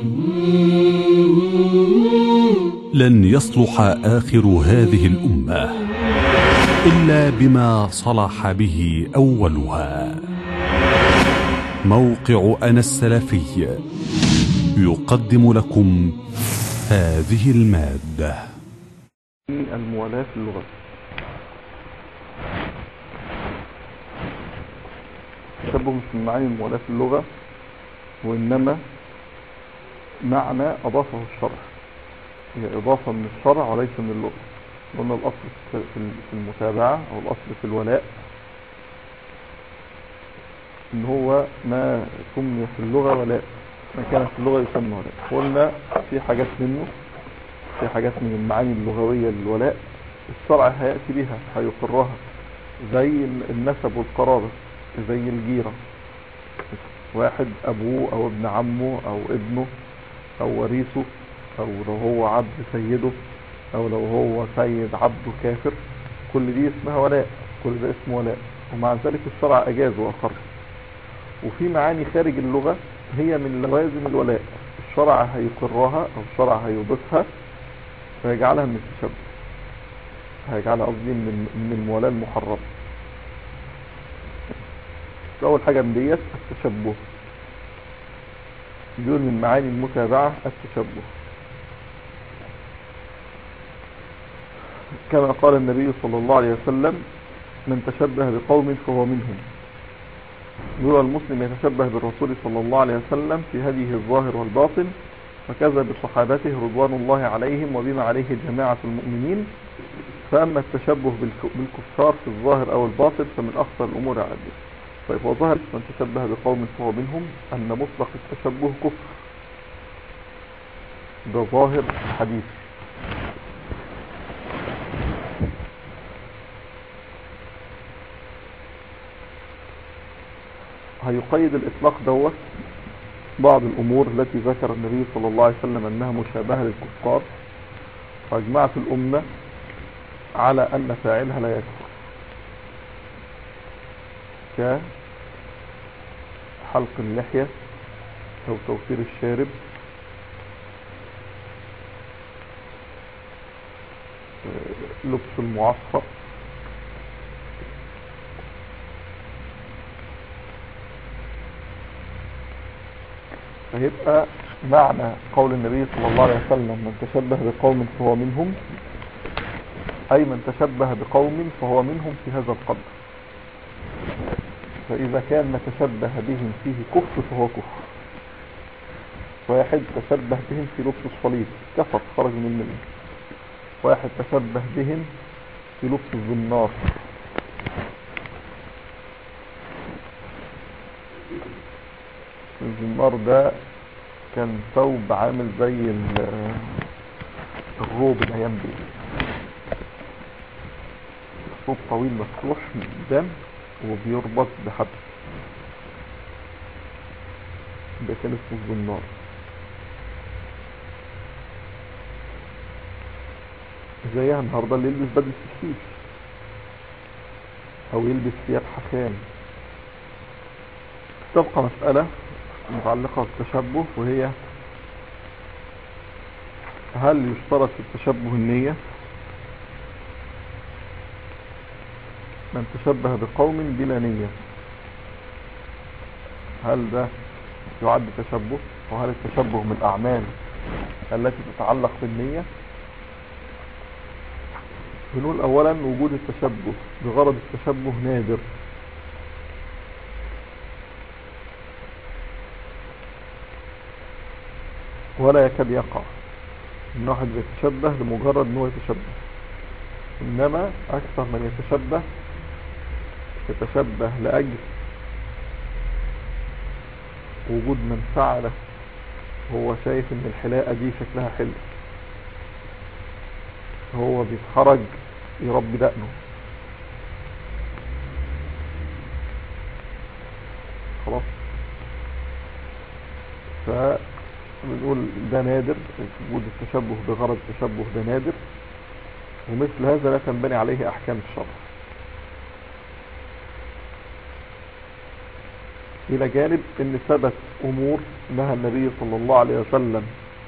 لن يصلح آخر هذه الأمة إلا بما صلح به أولها موقع أنا السلفي يقدم لكم هذه المادة الموالاة في اللغة تشبه مش من معاني الموالاة في اللغة وإنما معنى أضافه الشرع هي إضافة من الشرع وليس من اللغة قلنا الأصل في المتابعة أو الأصل في الولاء إن هو ما سمي في اللغة ولاء ما كان في اللغة يسمى ولاء قلنا في حاجات منه في حاجات من المعاني اللغوية للولاء الشرع هيأتي بها هيقرها زي النسب والقرابة زي الجيرة واحد أبوه أو ابن عمه أو ابنه أو وريثه أو لو هو عبد سيده أو لو هو سيد عبده كافر كل دي اسمها ولاء كل ده اسمه ولاء ومع ذلك الشرع أجاز وأقر وفي معاني خارج اللغة هي من لوازم الولاء الشرع هيقرها أو الشرع هيضيفها ويجعلها من التشبه هيجعلها قصدي من من المولاة المحرمة أول حاجة من ديت التشبه دول من معاني المتابعة التشبه كما قال النبي صلى الله عليه وسلم من تشبه بقوم فهو منهم يرى المسلم يتشبه بالرسول صلى الله عليه وسلم في هديه الظاهر والباطن وكذا بصحابته رضوان الله عليهم وبما عليه جماعة المؤمنين فأما التشبه بالكفار في الظاهر أو الباطن فمن أخطر الأمور على الدين طيب وظهر من تشبه بقوم فهو منهم أن مطلق التشبه كفر ده ظاهر الحديث هيقيد الإطلاق دوت بعض الأمور التي ذكر النبي صلى الله عليه وسلم أنها مشابهة للكفار فأجمعت الأمة على أن فاعلها لا يكفر كحلق اللحية أو توفير الشارب لبس المعصفر فيبقى معنى قول النبي صلى الله عليه وسلم من تشبه بقوم فهو منهم أي من تشبه بقوم فهو منهم في هذا القدر فإذا كان ما تشبه بهم فيه كفر فهو كفر واحد تشبه بهم في لبس الصليب كفر خرج من المله واحد تشبه بهم في لبس الزنار الزنار ده كان ثوب عامل زي الروب الايام دي ثوب طويل مفتوح من قدام وبيربط بحبل ده كان اسمه الزنار زيها النهارده اللي يلبس بدله الشيش او يلبس ثياب حكام تبقى مسألة متعلقة بالتشبه وهي هل يشترط في التشبه النية من تشبه بقوم بلا نية هل ده يعد تشبه وهل التشبه من الأعمال التي تتعلق بالنية بنقول أولا وجود التشبه بغرض التشبه نادر ولا يكاد يقع ان واحد يتشبه لمجرد ان هو يتشبه انما اكثر من يتشبه يتشبه لاجل وجود من فعله هو شايف ان الحلاقة دي شكلها حلو هو بيتخرج يربي دقنه خلاص فبنقول ده نادر وجود التشبه بغرض التشبه ده نادر ومثل هذا لا تنبني عليه احكام الشرع إلى جانب أن ثبت أمور نهى النبي صلى الله عليه وسلم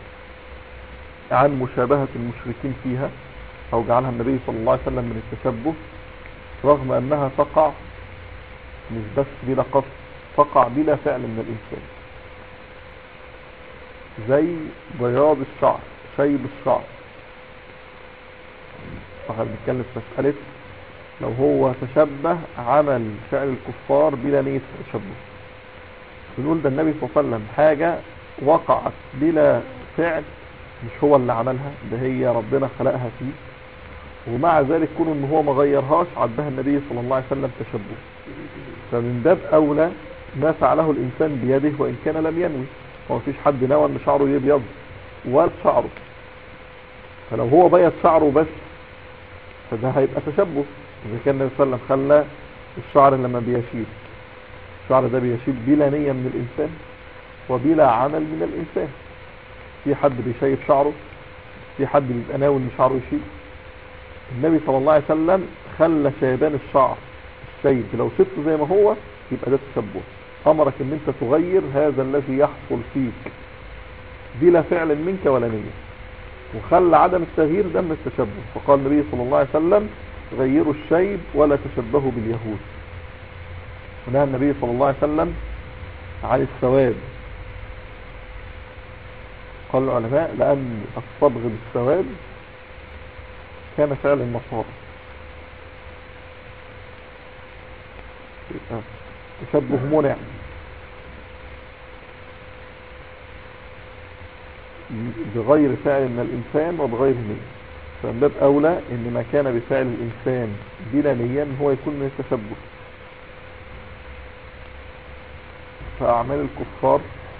عن مشابهة المشركين فيها أو جعلها النبي صلى الله عليه وسلم من التشبه رغم أنها تقع مش بس بلا قصد تقع بلا فعل من الإنسان زي بياض الشعر شيب الشعر فاحنا بنتكلم في مسألة لو هو تشبه عمل فعل الكفار بلا نية التشبه بنقول ده النبي صلى الله عليه وسلم حاجة وقعت بلا فعل مش هو اللي عملها ده هي ربنا خلقها فيه ومع ذلك كون ان هو ما غيرهاش عدها النبي صلى الله عليه وسلم تشبه فمن باب اولى ما فعله الانسان بيده وان كان لم ينوي هو مفيش حد نوى ان شعره يبيض ولا شعره فلو هو بيض شعره بس فده هيبقى تشبه اذا كان النبي صلى الله عليه وسلم خلى الشعر لما بيشيب الشعر ده بيشيب بلا نية من الانسان وبلا عمل من الانسان في حد بيشيب شعره في حد بيبقى ناوي ان شعره يشيب النبي صلى الله عليه وسلم خلى شيبان الشعر الشيب لو سبته زي ما هو يبقى ده تشبه امرك ان انت تغير هذا الذي يحصل فيك بلا فعل منك ولا نية وخلى عدم التغيير ده من التشبه فقال النبي صلى الله عليه وسلم غيروا الشيب ولا تشبهوا باليهود ونهى النبي صلى الله عليه وسلم عن السواد قال العلماء لأن الصبغ بالسواد كان فعل النصارى تشبه منع بغير فعل من الإنسان وبغير نية فمن باب أولى إن ما كان بفعل الإنسان بلا نية هو يكون من التشبه فأعمال الكفار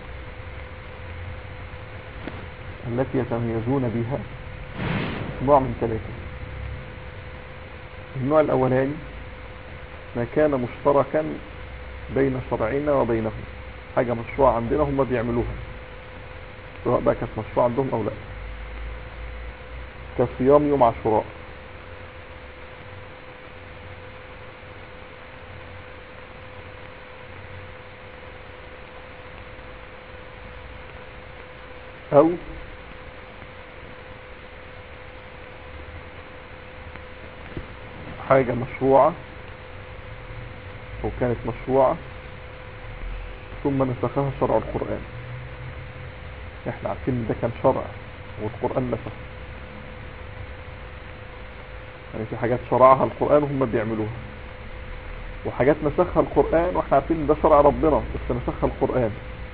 التي يتميزون بها نوع من ثلاثة النوع الأولاني ما كان مشتركا بين شرعنا وبينهم حاجة مشروع عندنا هم بيعملوها سواء بقى كانت مشروع عندهم أو لا كصيام يوم عاشوراء أو حاجة مشروعة أو كانت مشروعة ثم نسخها شرع القرآن احنا عارفين ان ده كان شرع والقرآن نسخ يعني في حاجات شرعها القرآن وهم بيعملوها وحاجات نسخها القرآن واحنا عارفين ان ده شرع ربنا بس نسخها القرآن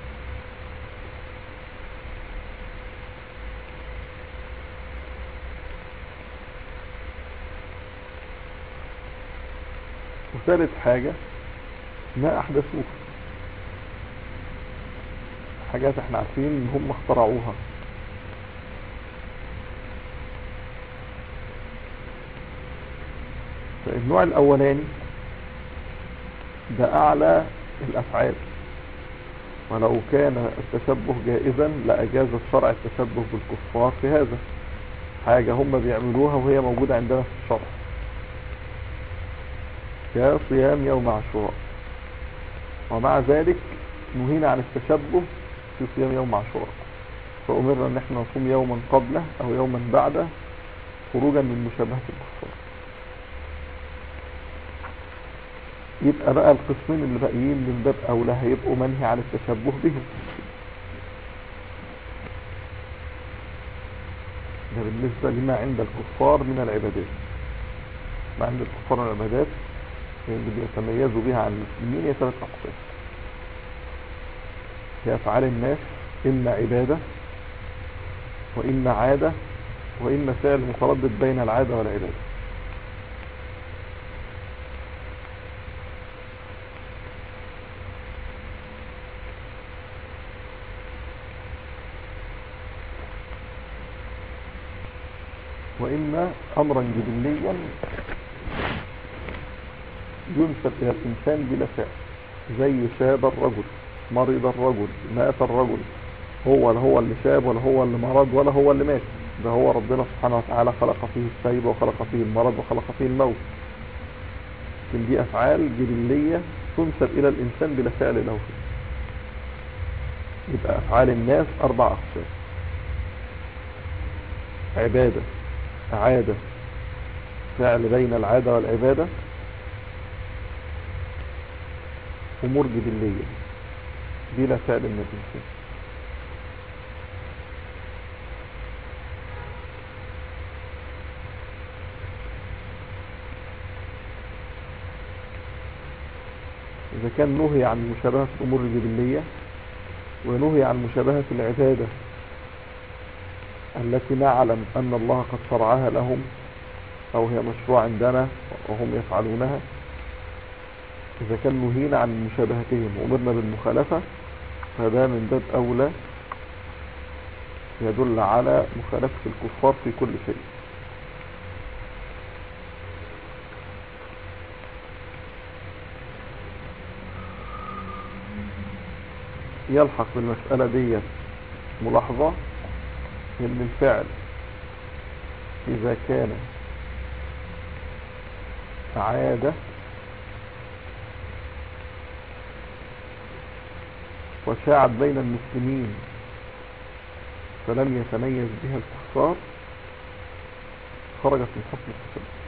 وثالث حاجة ما احدثوها حاجات احنا عارفين ان هم اخترعوها فالنوع الاولاني ده اعلى الافعال ولو كان التشبه جائزا لاجاز الشرع التشبه بالكفار في هذا حاجة هم بيعملوها وهي موجودة عندنا في الشرع كصيام يوم عاشوراء ومع ذلك نهينا عن التشبه في صيام يوم عاشوراء فأمرنا ان احنا نصوم يوما قبله او يوما بعده خروجا من مشابهة الكفار يبقى بقى القسمين اللي باقيين من باب اولى هيبقوا منهي عن التشبه بهم ده بالنسبة لما عند الكفار من العبادات ما عند الكفار من العبادات اللي بيتميزوا بها عن المسلمين هي ثلاث أقسام هي أفعال الناس إما عبادة وإما عادة وإما فعل متردد بين العادة والعبادة وإما أمرا جبليا ينسب إلى الإنسان بلا فعل زي شاب الرجل مرض الرجل مات الرجل هو لا هو اللي شاب ولا هو اللي مرض ولا هو اللي مات ده هو ربنا سبحانه وتعالى خلق فيه الشيب وخلق فيه المرض وخلق فيه الموت لكن دي أفعال جبلية تنسب إلى الإنسان بلا فعل له فيه يبقى أفعال الناس أربع أقسام عبادة عادة فعل بين العادة والعبادة أمور جبلية بلا فعل من الإنسان إذا كان نهي عن مشابهة الأمور الجبلية ونهي عن مشابهة العبادة التي نعلم أن الله قد شرعها لهم أو هي مشروع عندنا وهم يفعلونها إذا كان نهينا عن مشابهتهم وأمرنا بالمخالفة فده من باب أولى يدل على مخالفة الكفار في كل شيء يلحق بالمسألة دي ملاحظة ان الفعل اذا كان عادة وشاعت بين المسلمين فلم يتميز بها الكفار خرجت من حكم التشبه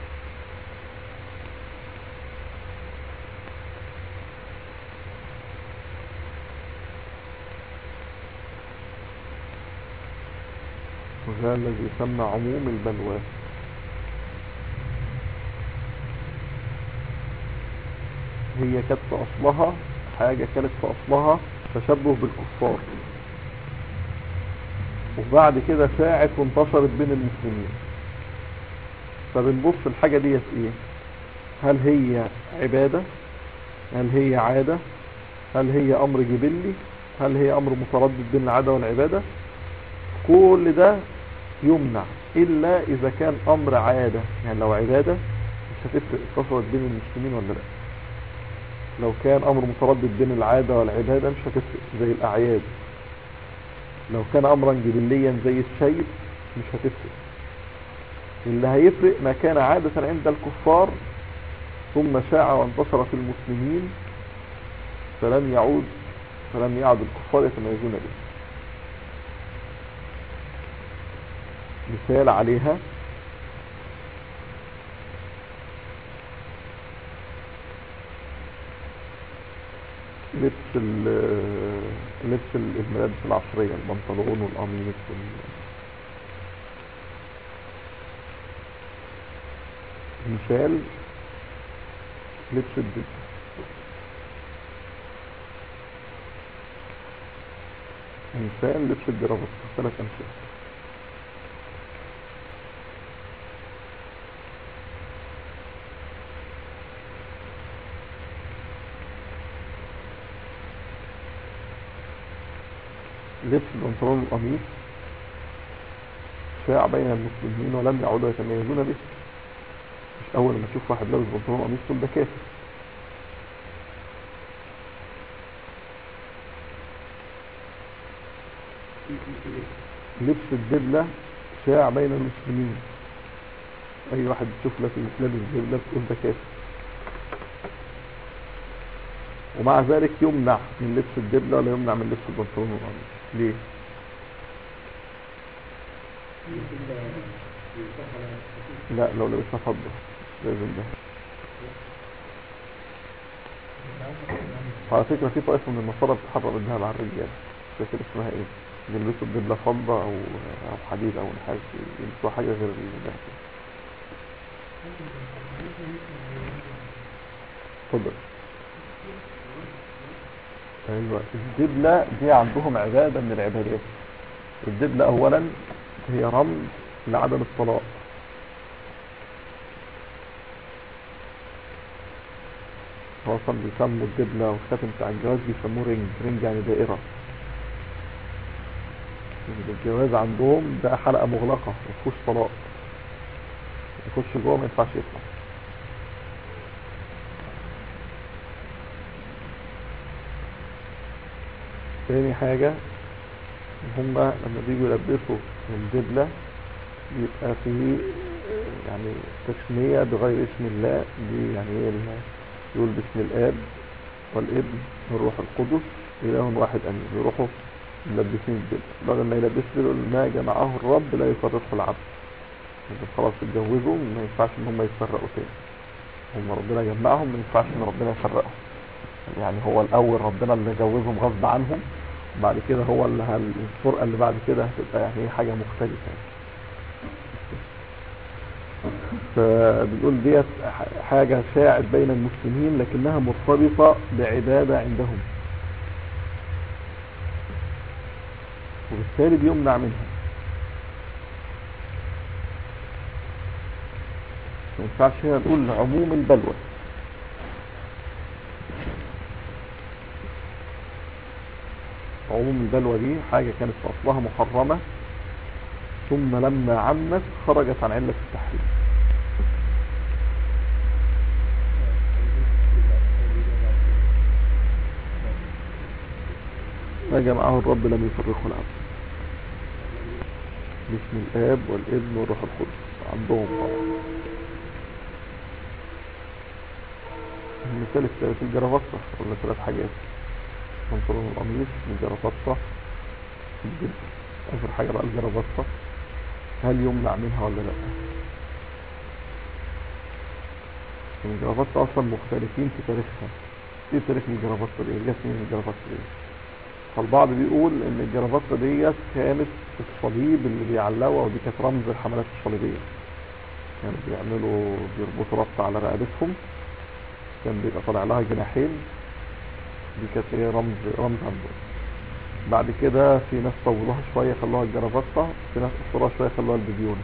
وهذا الذي يسمى عموم البلوى هي كانت في أصلها حاجة كانت في أصلها تشبه بالكفار وبعد كده ساعت وانتشرت بين المسلمين فبنبص الحاجة ديت ايه هل هي عبادة هل هي عادة هل هي امر جبلي هل هي امر متردد بين العادة والعبادة كل ده يمنع الا اذا كان امر عادة يعني لو عبادة مش هتفرق اتصلت بين المسلمين ولا لا لو كان امر متردد بين العادة والعبادة مش هتفرق زي الاعياد لو كان امرا جبليا زي الشيب مش هتفرق اللي هيفرق ما كان عادة عند الكفار ثم شاع وانتشر في المسلمين فلم يعود فلم يعد الكفار يتميزون به مثال عليها لبس ال لبس الملابس العصرية البنطلون والقميص وال... مثال لبس الدب مثال لبس الجرافة ثلاث أمثلة لبس البنطلون والقميص شاع بين المسلمين ولم يعودوا يتميزون به مش اول ما تشوف واحد لابس بنطلون وقميص تقول ده كافر لبس الدبلة شاع بين المسلمين اي واحد تشوف لك لابس دبلة تقول ده كافر ومع ذلك يمنع من لبس الدبلة ولا يمنع من لبس البنطلون والقميص ليه لا لو لبسنا فضة لازم ده على فكرة في طائفة من النصارى بتحرم الذهب على الرجال مش فاكر اسمها ايه بيلبسوا الدبلة فضة او او حديد او نحاس يلبسوا حاجة غير الذهب اتفضل ايوه الدبلة دي عندهم عبادة من العبادات الدبلة اولا هي رمز لعدم الطلاق هو اصلا بيسموا الدبلة والخاتم بتاع الجواز بيسموه رينج رينج يعني دائرة الجواز عندهم ده حلقة مغلقة مفيهوش طلاق يخش جوه ما ينفعش يطلع تاني حاجة هما لما بيجوا يلبسوا الدبلة يبقى في يعني تسمية بغير اسم الله دي يعني ايه يقول باسم الاب والابن والروح القدس اله واحد امين يروحوا ملبسين الدبل بدل ما يلبس له ما جمعه الرب لا يفرقه العبد إذا خلاص اتجوزوا ما ينفعش ان هم يتفرقوا تاني هم ربنا جمعهم ما ينفعش ان ربنا يفرقهم يعني هو الاول ربنا اللي جوزهم غصب عنهم بعد كده هو اللي هال- الفرقه اللي بعد كده هتبقى يعني إيه حاجه مختلفه يعني. فبنقول ديت ح- حاجه شاعت بين المسلمين لكنها مرتبطه بعباده عندهم وبالتالي بيمنع منها ما ينفعش هنا نقول عموم البلوى عموم البلوى دي حاجة كانت في أصلها محرمة ثم لما عمت خرجت عن علة التحريم ما جمعه الرب لم يفرقه العبد باسم الآب والابن والروح القدس عندهم طبعا المثال الثالث الجرافطة ولا ثلاث حاجات منصورون القميص الجرافطة الجلد آخر حاجة بقى الجرافطة هل يمنع منها ولا لا الجرافطة أصلا مختلفين في تاريخها ايه تاريخ الجرافطة دي جت منين الجرافطة دي فالبعض بيقول ان الجرافطة ديت كانت الصليب اللي بيعلقوا ودي كانت رمز الحملات الصليبية كانوا بيعملوا بيربطوا ربط على رقبتهم كان بيبقى طالع لها جناحين دي كانت ايه رمز رمز عندهم بعد كده في ناس طولوها شوية خلوها الجرافطة في ناس قصروها شوية خلوها البيبيون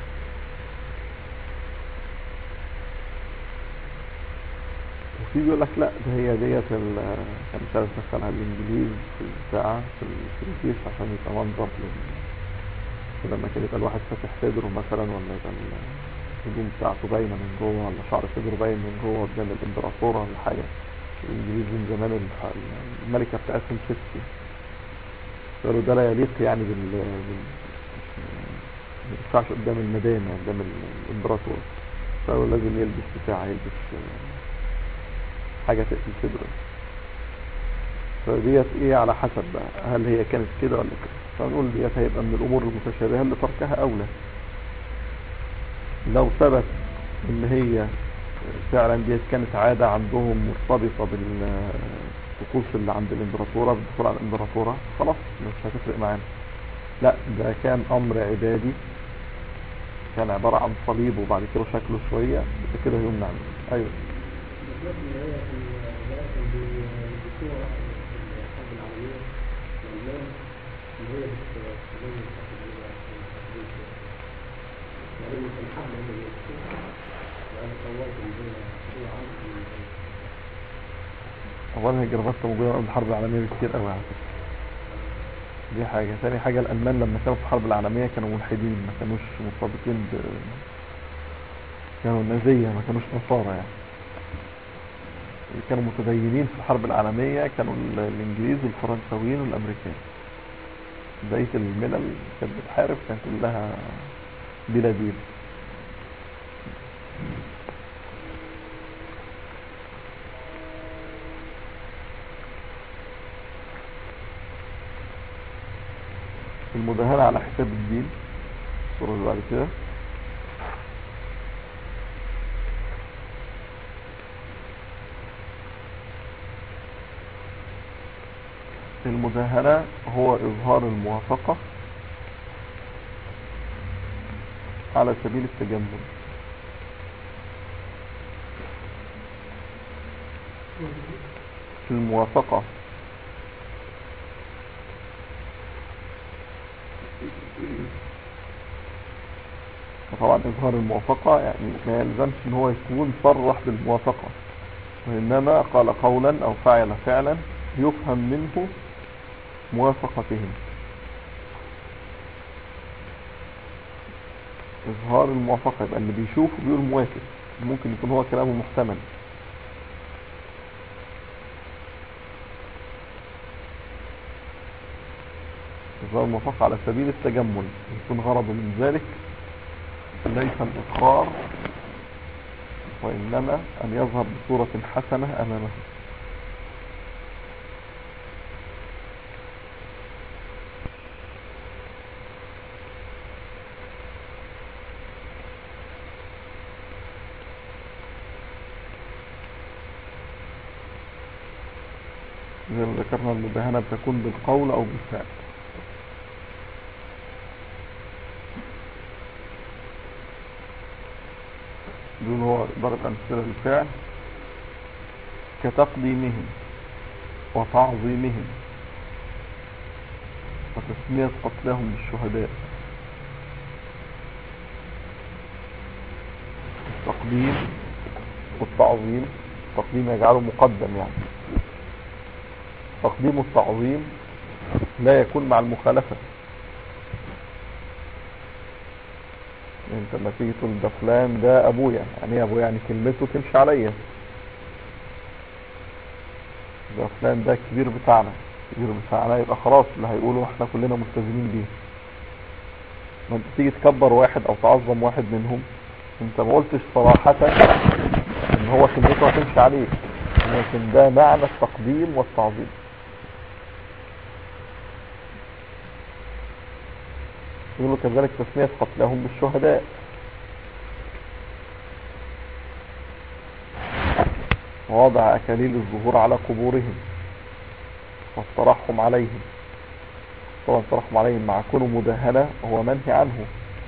وفي بيقول لك لا ده هي ديت ال- كان مش عارف دخلها الانجليز في البتاع في ال- في الجيش عشان يبقى منظر لل- لما كان يبقى الواحد فاتح صدره مثلا ولا يبقى ال- الهدوم بتاعته باينه من جوه ولا شعر صدره باين من جوه قدام الامبراطوره ولا حاجه الانجليز من زمان الح- الملكه بتاعتهم ستي قالوا ده لا يليق يعني بال, بال... ما ينفعش قدام المدام قدام ال- الامبراطور فقالوا لازم يلبس بتاع يلبس آه، حاجه تقفل صدره فديت ايه على حسب بقى هل هي كانت كده ولا كده فنقول ديت هيبقى من الامور المتشابهه اللي تركها اولى لو ثبت ان هي فعلا ديت كانت عادة عندهم مرتبطة بالطقوس اللي عند الامبراطورة بالدخول على الامبراطورة خلاص مش هتفرق معانا لا ده كان امر عبادي كان عبارة عن صليب وبعد كده شكله شوية يبقى كده يمنع منه ايوه بالذات اللي هي في الغاية كان بيدكتورة في الحرب العالمية الألمان اللي هي بتستخدم الحرب العالمية يعني كان حمل هم اللي يدكتورها وأنا صورت اللي هي هو عامل اولا هي جرافته موجودة قبل الحرب العالمية بكتير قوي على فكرة دي حاجة ثاني حاجة الألمان لما كانوا في الحرب العالمية كانوا ملحدين ما كانوش مرتبطين ب كانوا نازية ما كانوش نصارى يعني اللي كانوا متدينين في الحرب العالمية كانوا ال- الإنجليز والفرنساويين والأمريكان بقية الملل كانت بتحارب كانت كلها بلا دين المداهنة على حساب الدين الصورة اللي بعد كده المداهنة هو إظهار الموافقة على سبيل التجمل الموافقة وطبعا إظهار الموافقة يعني ما يلزمش إن هو يكون صرح بالموافقة وإنما قال قولا أو فعل فعلا يفهم منه موافقتهم إظهار الموافقة يبقى اللي بيشوفه بيقول موافق ممكن يكون هو كلامه محتمل إظهار الموافقة على سبيل التجمل يكون غرضه من ذلك ليس الإقرار وإنما أن يظهر بصورة حسنة أمامه زي ما ذكرنا المداهنة بتكون بالقول أو بالفعل دول هو ضرب أمثلة للفعل كتقديمهم وتعظيمهم وتسمية قتلهم بالشهداء التقديم والتعظيم التقديم يجعله مقدم يعني تقديم والتعظيم لا يكون مع المخالفة يعني انت لما تيجي تقول ده فلان ده ابويا يعني ايه ابويا يعني كلمته تمشي عليا ده فلان ده الكبير بتاعنا الكبير بتاعنا يبقى خلاص اللي هيقوله احنا كلنا ملتزمين بيه ما انت تيجي تكبر واحد او تعظم واحد منهم انت ما قلتش صراحة ان هو كلمته هتمشي عليك لكن ده معنى التقديم والتعظيم يقول كذلك تسمية قتلهم بالشهداء ووضع أكاليل الظهور على قبورهم والترحم عليهم طبعا الترحم عليهم مع كونه مدهنة هو منهي عنه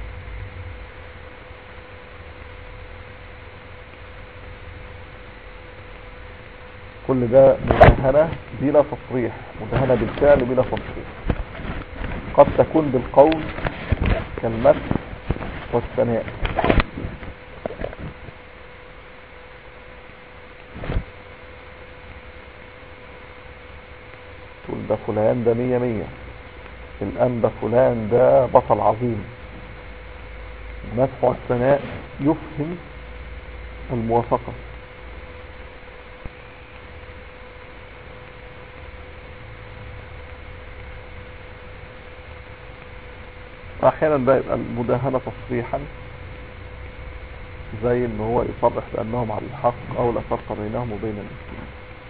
كل ده مدهنة بلا تصريح مدهنة بالفعل بلا تصريح قد تكون بالقول كالمسح والثناء تقول ده فلان ده مية مية الآن ده فلان ده بطل عظيم المسح والثناء يفهم الموافقة احيانا ده يبقى المداهنة تصريحا زي ان هو يصرح بانهم على الحق او لا فرق بينهم وبين المسلمين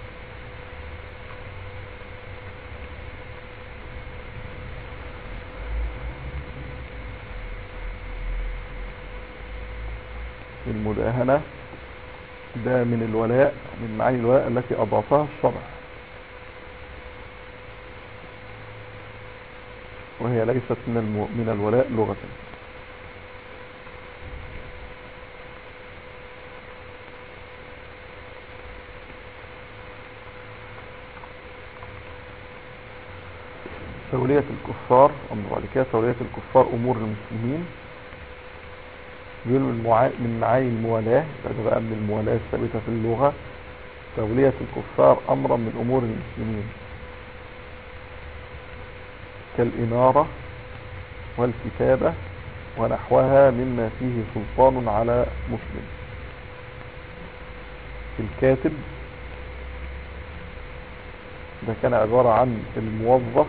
المداهنة ده من الولاء من معاني الولاء التي اضافها الشرع وهي ليست من المو... من الولاء لغة تولية الكفار أمر بعد كده تولية الكفار أمور المسلمين بيقول من, معا... من معاني الموالاة ده بقى من الموالاة الثابتة في اللغة تولية الكفار أمرا من أمور المسلمين كالإمارة والكتابة ونحوها مما فيه سلطان على مسلم الكاتب ده كان عبارة عن الموظف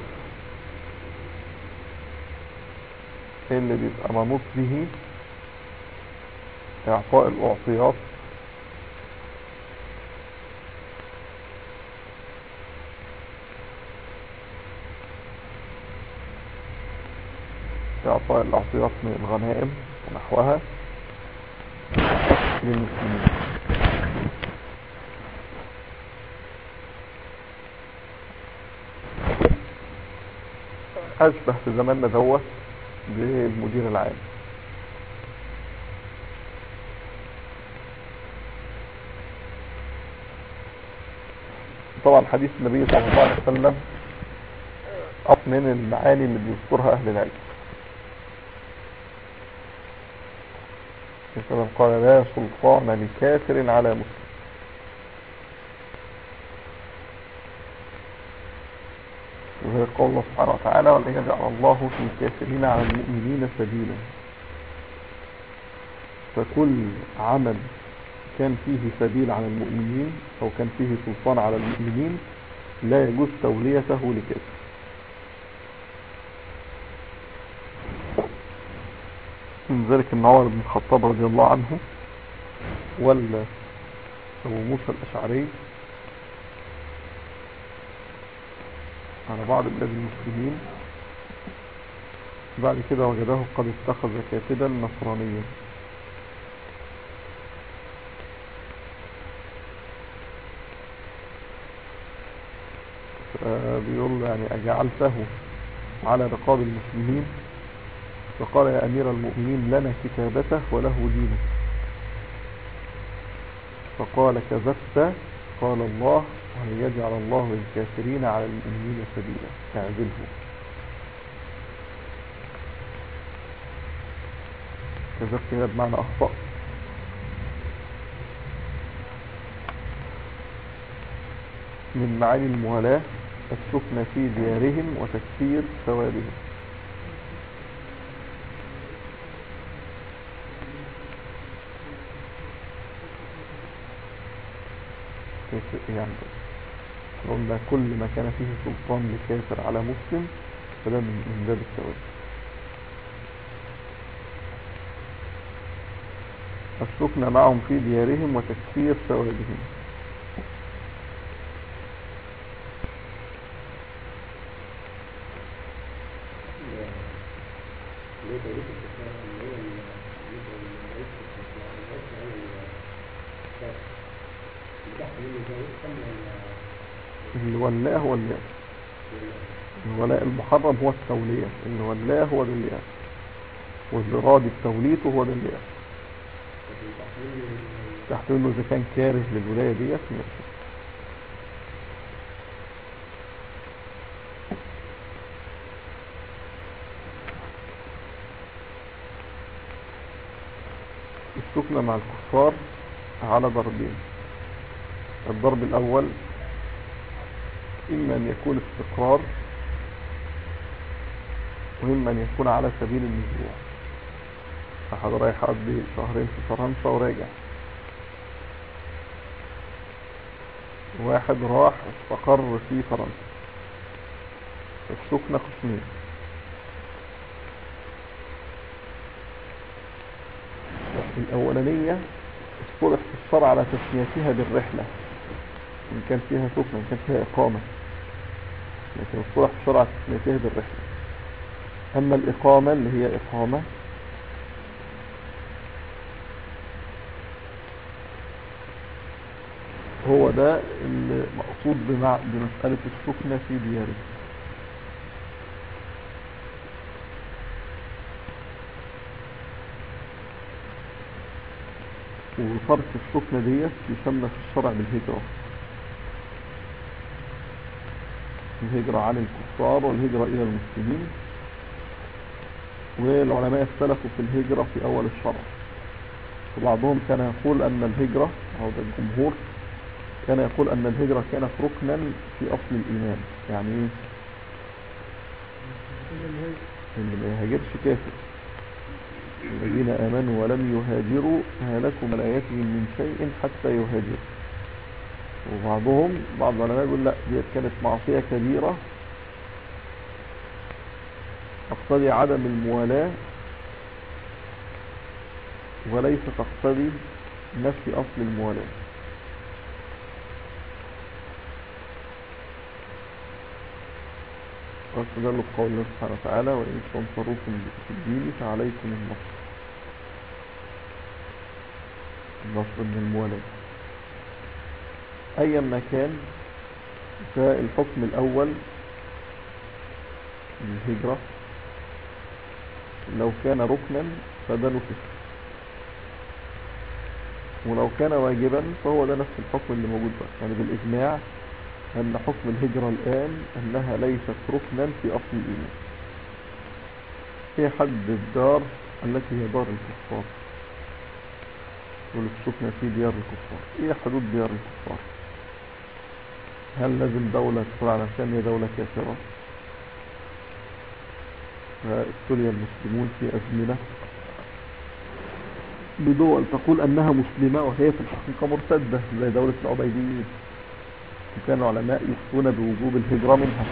اللي بيبقى منوط به إعطاء الأعطيات إعطاء الأعطيات من الغنائم ونحوها للمسلمين أشبه في زماننا دوت بالمدير العام طبعا حديث النبي صلى الله عليه وسلم من المعاني اللي بيذكرها أهل العلم وسلم قال لا سلطان لكافر على مسلم وهي قول الله سبحانه وتعالى ولن يجعل الله في الكافرين على المؤمنين سبيلا فكل عمل كان فيه سبيل على المؤمنين أو كان فيه سلطان على المؤمنين لا يجوز توليته لكافر من ذلك ان عمر بن الخطاب رضي الله عنه ولا ابو موسى الاشعري على بعض بلاد المسلمين بعد كده وجده قد اتخذ كاتبا نصرانيا فبيقول له يعني أجعلته على رقاب المسلمين فقال يا أمير المؤمنين لنا كتابته وله دينه فقال كذبت قال الله ولن يجعل الله للكافرين على المؤمنين سبيلا اعذله كذبت هنا بمعنى أخطأت من معاني الموالاة السكن في ديارهم وتكثير ثوابهم كيف- يعني قلنا كل ما كان فيه سلطان لكافر على مسلم فده من من باب الثواب السكن معهم في ديارهم وتكثير ثوابهم اللي هو توليد الكفار اللي هو ال- اللي هو الرئيس الكفار الرئيس يعني الكفار اللي تحت منه ده يفهم ولا الولاء هو الياء ولا الولاء المحرم هو التولية الولاء هو ده الياء والإرادة توليته هو ده الياء اللي تحت منه تحت منه إذا كان كاره للولاية ديت ماشي السكنة مع الكفار على ضربين الضرب الأول إما أن يكون استقرار وإما أن يكون على سبيل النزوع أحد رايح أقضي شهرين في فرنسا وراجع واحد راح استقر في فرنسا السكنة قسمين الأولانية اصطلح في الشرع على تسميتها بالرحلة إن كان فيها سكنة إن كان فيها إقامة لكن اصطلح في الشرع على تسميتها بالرحلة أما الإقامة اللي هي إقامة هو ده اللي مقصود بمع... بمسألة السكنة في دياره وترك السكنة ديت يسمى في الشرع بالهجرة الهجرة عن الكفار والهجرة إلى المسلمين والعلماء اختلفوا في الهجرة في أول الشرع وبعضهم كان يقول أن الهجرة أو ده الجمهور كان يقول أن الهجرة كانت ركنا في أصل الإيمان يعني إيه؟ اللي ما يهاجرش كافر الذين آمنوا ولم يهاجروا هلكوا ولايتهم من شيء حتى يهاجروا وبعضهم بعض العلماء يقول لا دي كانت معصية كبيرة تقتضي عدم الموالاة وليس تقتضي نفي أصل الموالاة واستدلوا بقول الله سبحانه وتعالى وإن تنصروكم في الدين فعليكم النصر النصر من الموالاة أيا ما كان فالحكم الأول الهجرة لو كان ركنا فده نفس ولو كان واجبا فهو ده نفس الحكم اللي موجود بقى يعني بالإجماع أن حكم الهجرة الآن أنها ليست ركنا في أصل الإيمان هي حد الدار التي هي دار الكفار والسكنة في ديار الكفار ايه حدود ديار الكفار هل لازم دولة تقول على نفسها هي دولة كافرة فابتلي المسلمون في أزمنة بدول تقول أنها مسلمة وهي في الحقيقة مرتدة زي دولة العبيديين وكان العلماء يفتون بوجوب الهجرة منها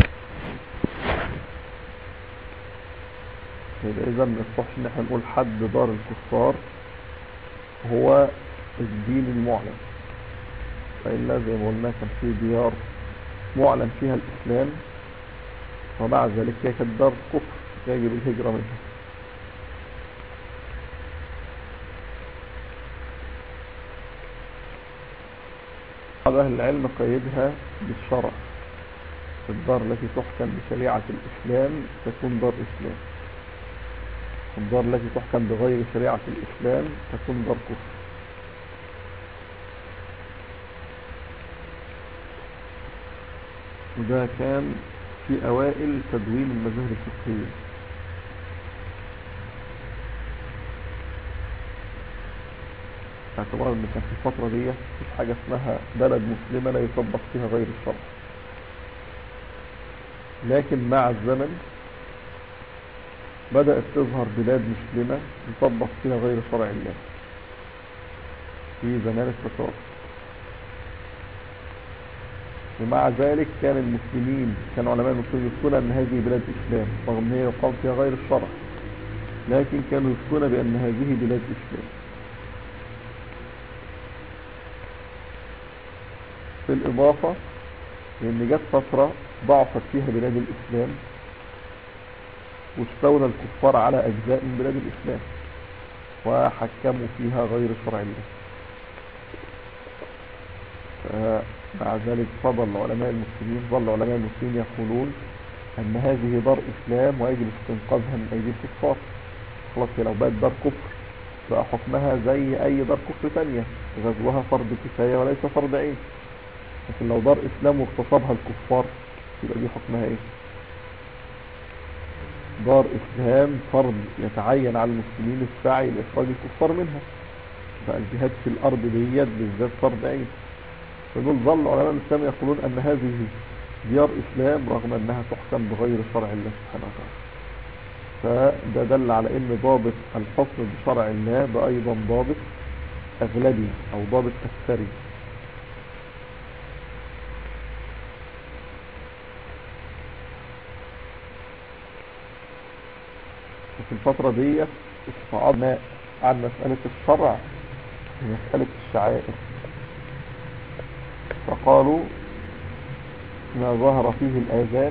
يبقى إذا ما يصحش إن احنا نقول حد دار الكفار هو الدين المعلن فإلا زي ما قلنا كان في ديار معلن فيها الإسلام ومع ذلك هي كانت دار كفر يجب الهجرة منها بعض أهل العلم قيدها بالشرع الدار التي تحكم بشريعة الإسلام تكون دار إسلام الدار التي تحكم بغير شريعة الإسلام تكون دار كفر وده كان في أوائل تدوين المذاهب الفقهية باعتبار ان كان في الفترة دي مفيش حاجة اسمها بلد مسلمة لا يطبق فيها غير الشرع لكن مع الزمن بدأت تظهر بلاد مسلمة يطبق فيها غير شرع الله في زمان التتار ومع ذلك كان المسلمين كان علماء المسلمين يفتون ان هذه بلاد اسلام رغم ان هي يقام فيها غير الشرع لكن كانوا يفتون بان هذه بلاد اسلام في الاضافة لان جت فترة ضعفت فيها بلاد الاسلام واستولى الكفار على اجزاء من بلاد الاسلام وحكموا فيها غير شرع الله مع ذلك فضل علماء المسلمين ظل علماء المسلمين يقولون ان هذه دار اسلام ويجب استنقاذها من ايدي الكفار خلاص لو بقت دار كفر بقى حكمها زي اي دار كفر ثانيه غزوها فرض كفايه وليس فرض عين لكن لو دار اسلام واغتصبها الكفار يبقى دي حكمها ايه دار اسلام فرض يتعين على المسلمين السعي لاخراج الكفار منها فالجهاد في الارض ديت بالذات فرض عين فدول ظل علماء الاسلام يقولون ان هذه ديار اسلام رغم انها تحكم بغير شرع الله سبحانه وتعالى فده دل على ان ضابط الحكم بشرع الله ده ايضا ضابط اغلبي او ضابط اكثري وفي الفترة دي استعاضنا عن مسألة الشرع لمسألة الشعائر فقالوا ما ظهر فيه الآذان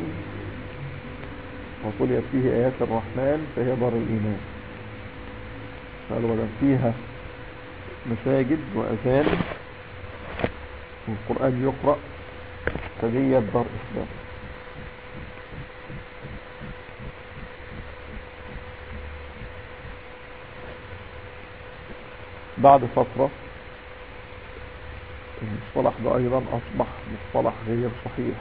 وتليت فيه آيات الرحمن فهي دار الإيمان قالوا بدل فيها مساجد وأذان والقرآن يقرأ فدي دار إسلام بعد فترة المصطلح ده ايضا اصبح مصطلح غير صحيح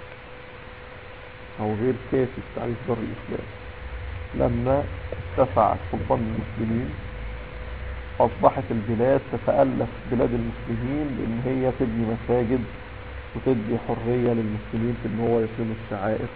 او غير كافي في تعريف دار الاسلام لما اتسع سلطان المسلمين اصبحت البلاد تتألف بلاد المسلمين بان هي تبني مساجد وتدي حرية للمسلمين في ان هو يقيم الشعائر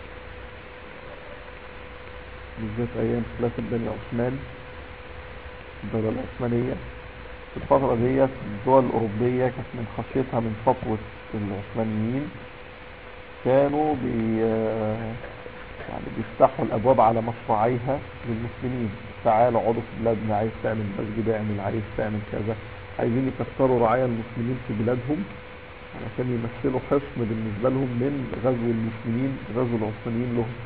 بالذات ايام خلافة بني عثمان الدولة العثمانية في الفترة ديت الدول الأوروبية كانت من خشيتها من سطوة العثمانيين كانوا بي يعني بيفتحوا الأبواب على مشروعيها للمسلمين تعالوا اقعدوا في بلادنا عايز تعمل مسجد اعمل عايز تعمل كذا عايزين يكسروا رعايا المسلمين في بلادهم علشان يمثلوا حصن بالنسبة لهم من غزو المسلمين غزو العثمانيين لهم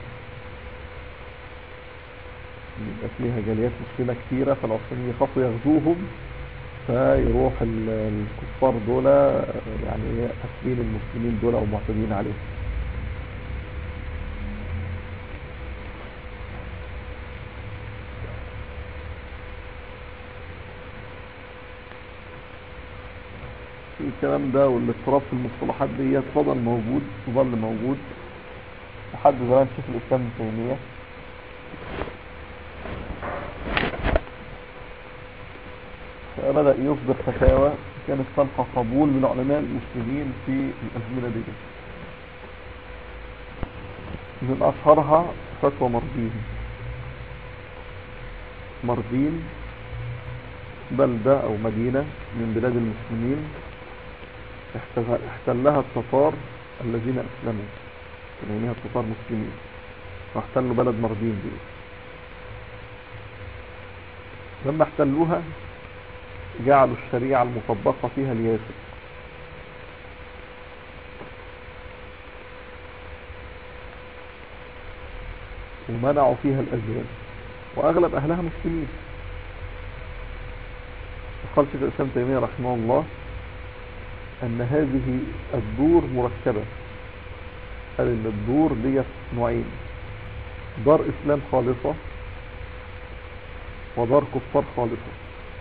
يبقى فيها جاليات مسلمة كتيرة فالعثمانيين يخافوا يغزوهم فيروح الكفار دول يعني قاتلين المسلمين دول او معتدين عليهم الكلام ده والاضطراب في المصطلحات دي فضل موجود وظل موجود لحد زمان شيخ الاسلام ابن تيميه بدأ يصدر فتاوى كانت تلقى قبول من علماء المسلمين في الأزمنة دي من أشهرها فتوى مردين مردين بلدة أو مدينة من بلاد المسلمين احتلها التتار الذين أسلموا كانوا التتار مسلمين واحتلوا بلد مردين دي لما احتلوها جعلوا الشريعة المطبقة فيها الياسر ومنعوا فيها الأزواج وأغلب أهلها مسلمين وقال شيخ الإسلام تيمية رحمه الله أن هذه الدور مركبة قال ان الدور ديت نوعين دار اسلام خالصة ودار كفار خالصة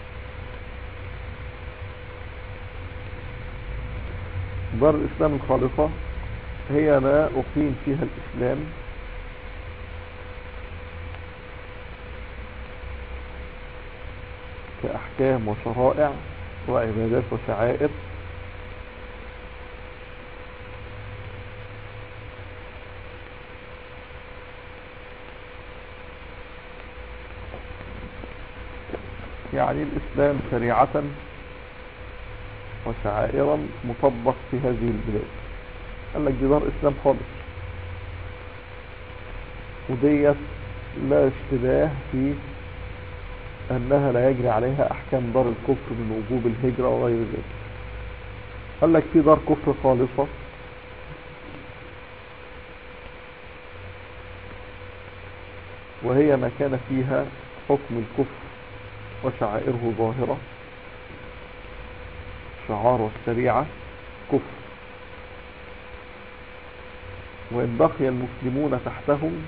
دار الاسلام الخالصة هي ما اقيم فيها الاسلام كأحكام وشرائع وعبادات وشعائر يعني الإسلام شريعة وشعائرا مطبق في هذه البلاد قال لك دي دار إسلام خالص وديت لا اشتباه في أنها لا يجري عليها أحكام دار الكفر من وجوب الهجرة وغير ذلك قال لك في دار كفر خالصة وهي ما كان فيها حكم الكفر وشعائره ظاهرة شعار الشريعة كفر وإن بقي المسلمون تحتهم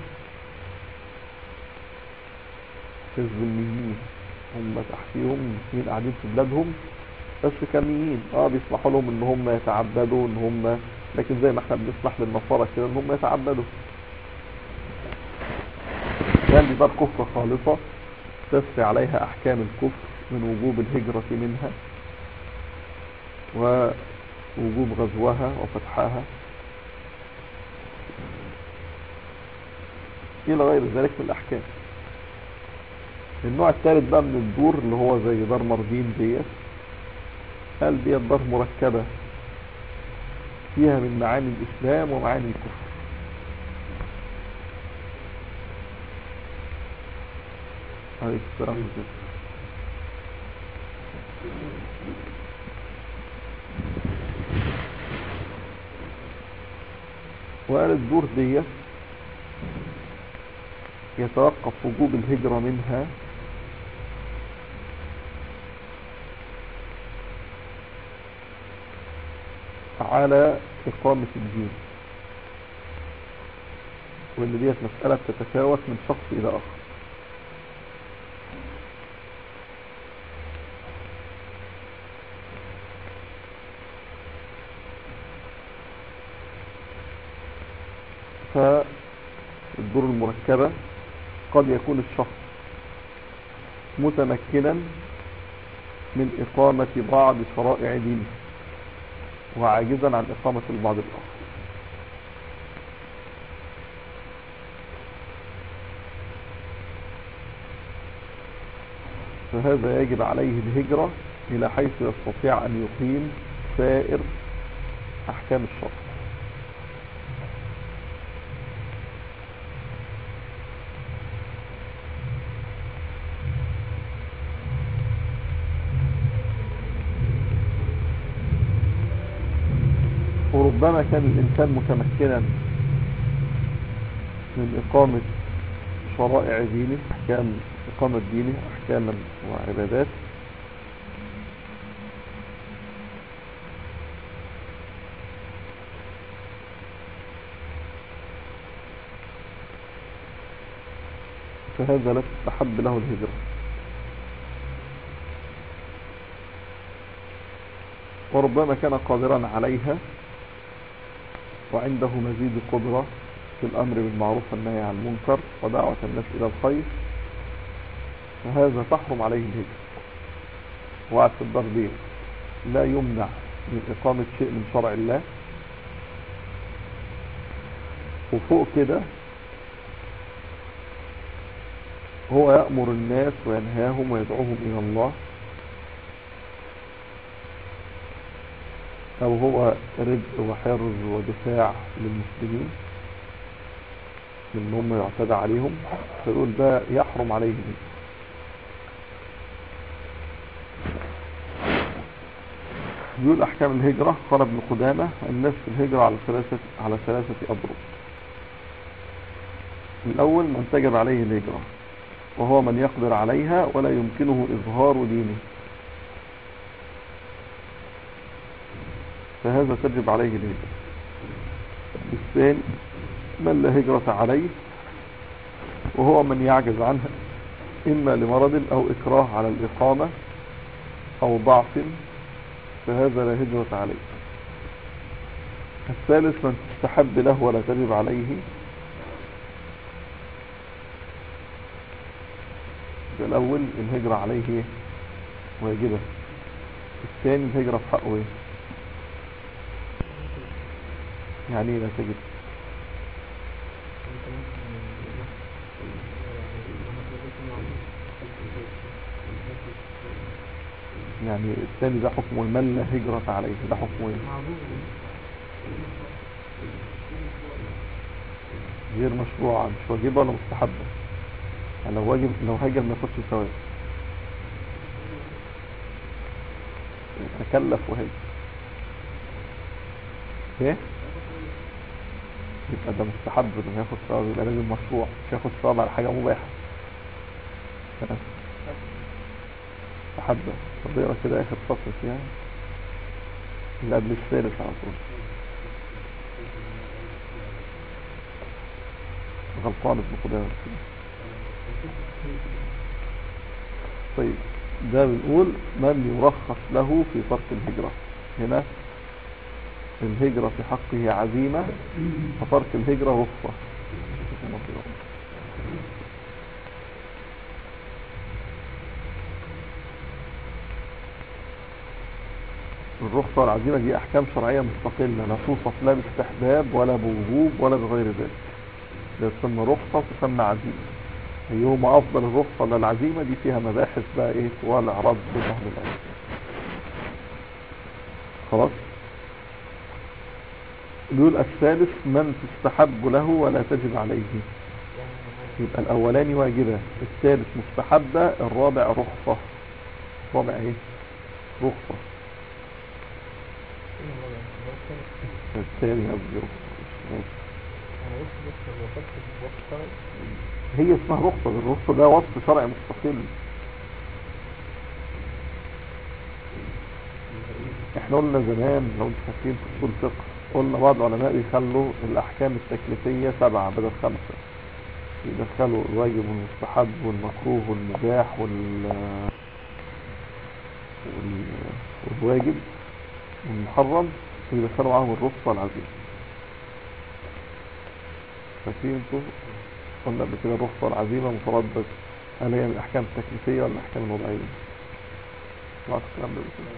كالذميين هم تحتيهم المسلمين قاعدين في بلادهم بس كميين اه بيسمحوا لهم ان هم يتعبدوا ان هم لكن زي ما احنا بنسمح للنصارى كده ان هم يتعبدوا كان دي دار كفر خالصة تسري عليها احكام الكفر من وجوب الهجرة منها ووجوب غزوها وفتحها الى غير ذلك من الاحكام النوع الثالث بقى من الدور اللي هو زي دار مردين ديت قال ديت دار مركبة فيها من معاني الإسلام ومعاني الكفر عليك السلام عليكم وقال الدور ديت يتوقف وجوب الهجرة منها على إقامة الدين وإن ديت مسألة تتفاوت من شخص إلى آخر فالدور المركبة قد يكون الشخص متمكنا من إقامة بعض شرائع دينه وعاجزا عن إقامة البعض الآخر فهذا يجب عليه الهجرة إلى حيث يستطيع أن يقيم سائر أحكام الشرع وربما كان الإنسان متمكنا من إقامة شرائع دينه أحكام إقامة دينه أحكاما وعبادات فهذا لا تستحب له الهجرة وربما كان قادرا عليها وعنده مزيد قدرة في الأمر بالمعروف والنهي عن المنكر ودعوة الناس إلى الخير فهذا تحرم عليه الهجرة وعد في الدار دي لا يمنع من إقامة شيء من شرع الله وفوق كده هو يأمر الناس وينهاهم ويدعوهم إلى الله أو هو رزق وحرز ودفاع للمسلمين من هم يعتدى عليهم فيقول ده يحرم عليه دي. بيقول أحكام الهجرة قال ابن قدامة الناس في الهجرة على ثلاثة على ثلاثة أضرب الأول من تجب عليه الهجرة وهو من يقدر عليها ولا يمكنه إظهار دينه فهذا تجب عليه الهجرة الثاني من لا هجرة عليه وهو من يعجز عنها إما لمرض أو إكراه على الإقامة أو ضعف فهذا لا هجرة عليه الثالث من تستحب له ولا تجب عليه الأول الهجرة عليه إيه؟ واجبة الثاني الهجرة في حقه ايه يعني ايه لا تجب يعني الثاني ده حكم المن لا هجرة عليه ده حكمه ايه غير مشروعة مش واجبة ولا مستحبة يعني لو واجب لو هاجر ما ياخدش ثواب تكلف وهاجر ايه يبقى ده مستحب انه ياخد ثواب يبقى لازم مشروع مش ياخد ثواب على حاجة مباحة مستحبة طب اقرا كده اخر فصل فيها اللي قبل الثالث على طول غلطان ابن قدامة طيب ده بنقول من يرخص له في ترك الهجرة هنا الهجرة في حقه عزيمة فترك الهجرة رخصة الرخصة والعزيمة دي أحكام شرعية مستقلة لا توصف لا باستحباب ولا بوجوب ولا بغير ذلك ده تسمى رخصة تسمى عزيمة أيهما أفضل الرخصة ولا العزيمة دي فيها مباحث بقى إيه ولا إعراض بين أهل العلم خلاص بيقول الثالث من تستحب له ولا تجب عليه يبقى الأولاني واجبة الثالث مستحبة الرابع رخصة الرابع إيه رخصة الثاني قصدي رخصة هي اسمها رخصة الرخصة ده وصف شرعي مستقل احنا قلنا زمان لو انتوا فاكرين في اصول الفقه قلنا بعض العلماء بيخلوا الاحكام التكليفية سبعة بدل خمسة يدخلوا الواجب والمستحب والمكروه والمباح وال... وال... والواجب والمحرم ويدخلوا معاهم الرخصة والعزيمة فاكرين انتوا قلنا قبل كده الرخصة والعزيمة متردد هل هي من الأحكام التكليفية ولا الأحكام الوضعية؟ سمعت الكلام ده بكده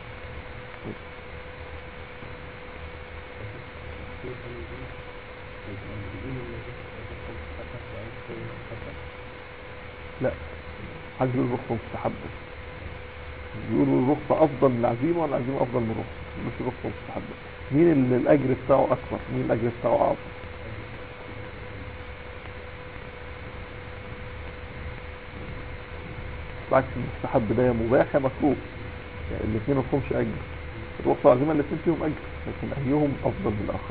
لا حد يقول الرخصة مستحبة بيقولوا الرخصة أفضل من العزيمة ولا العزيمة أفضل من الرخصة مش الرخصة مستحبة مين اللي الأجر بتاعه أكبر مين الأجر بتاعه أعظم بالعكس المستحب ده يا مباح يا مكروه يعني الاثنين ما فيهمش اجر الرخصه والعزيمه الاثنين فيهم اجر لكن ايهم افضل من الاخر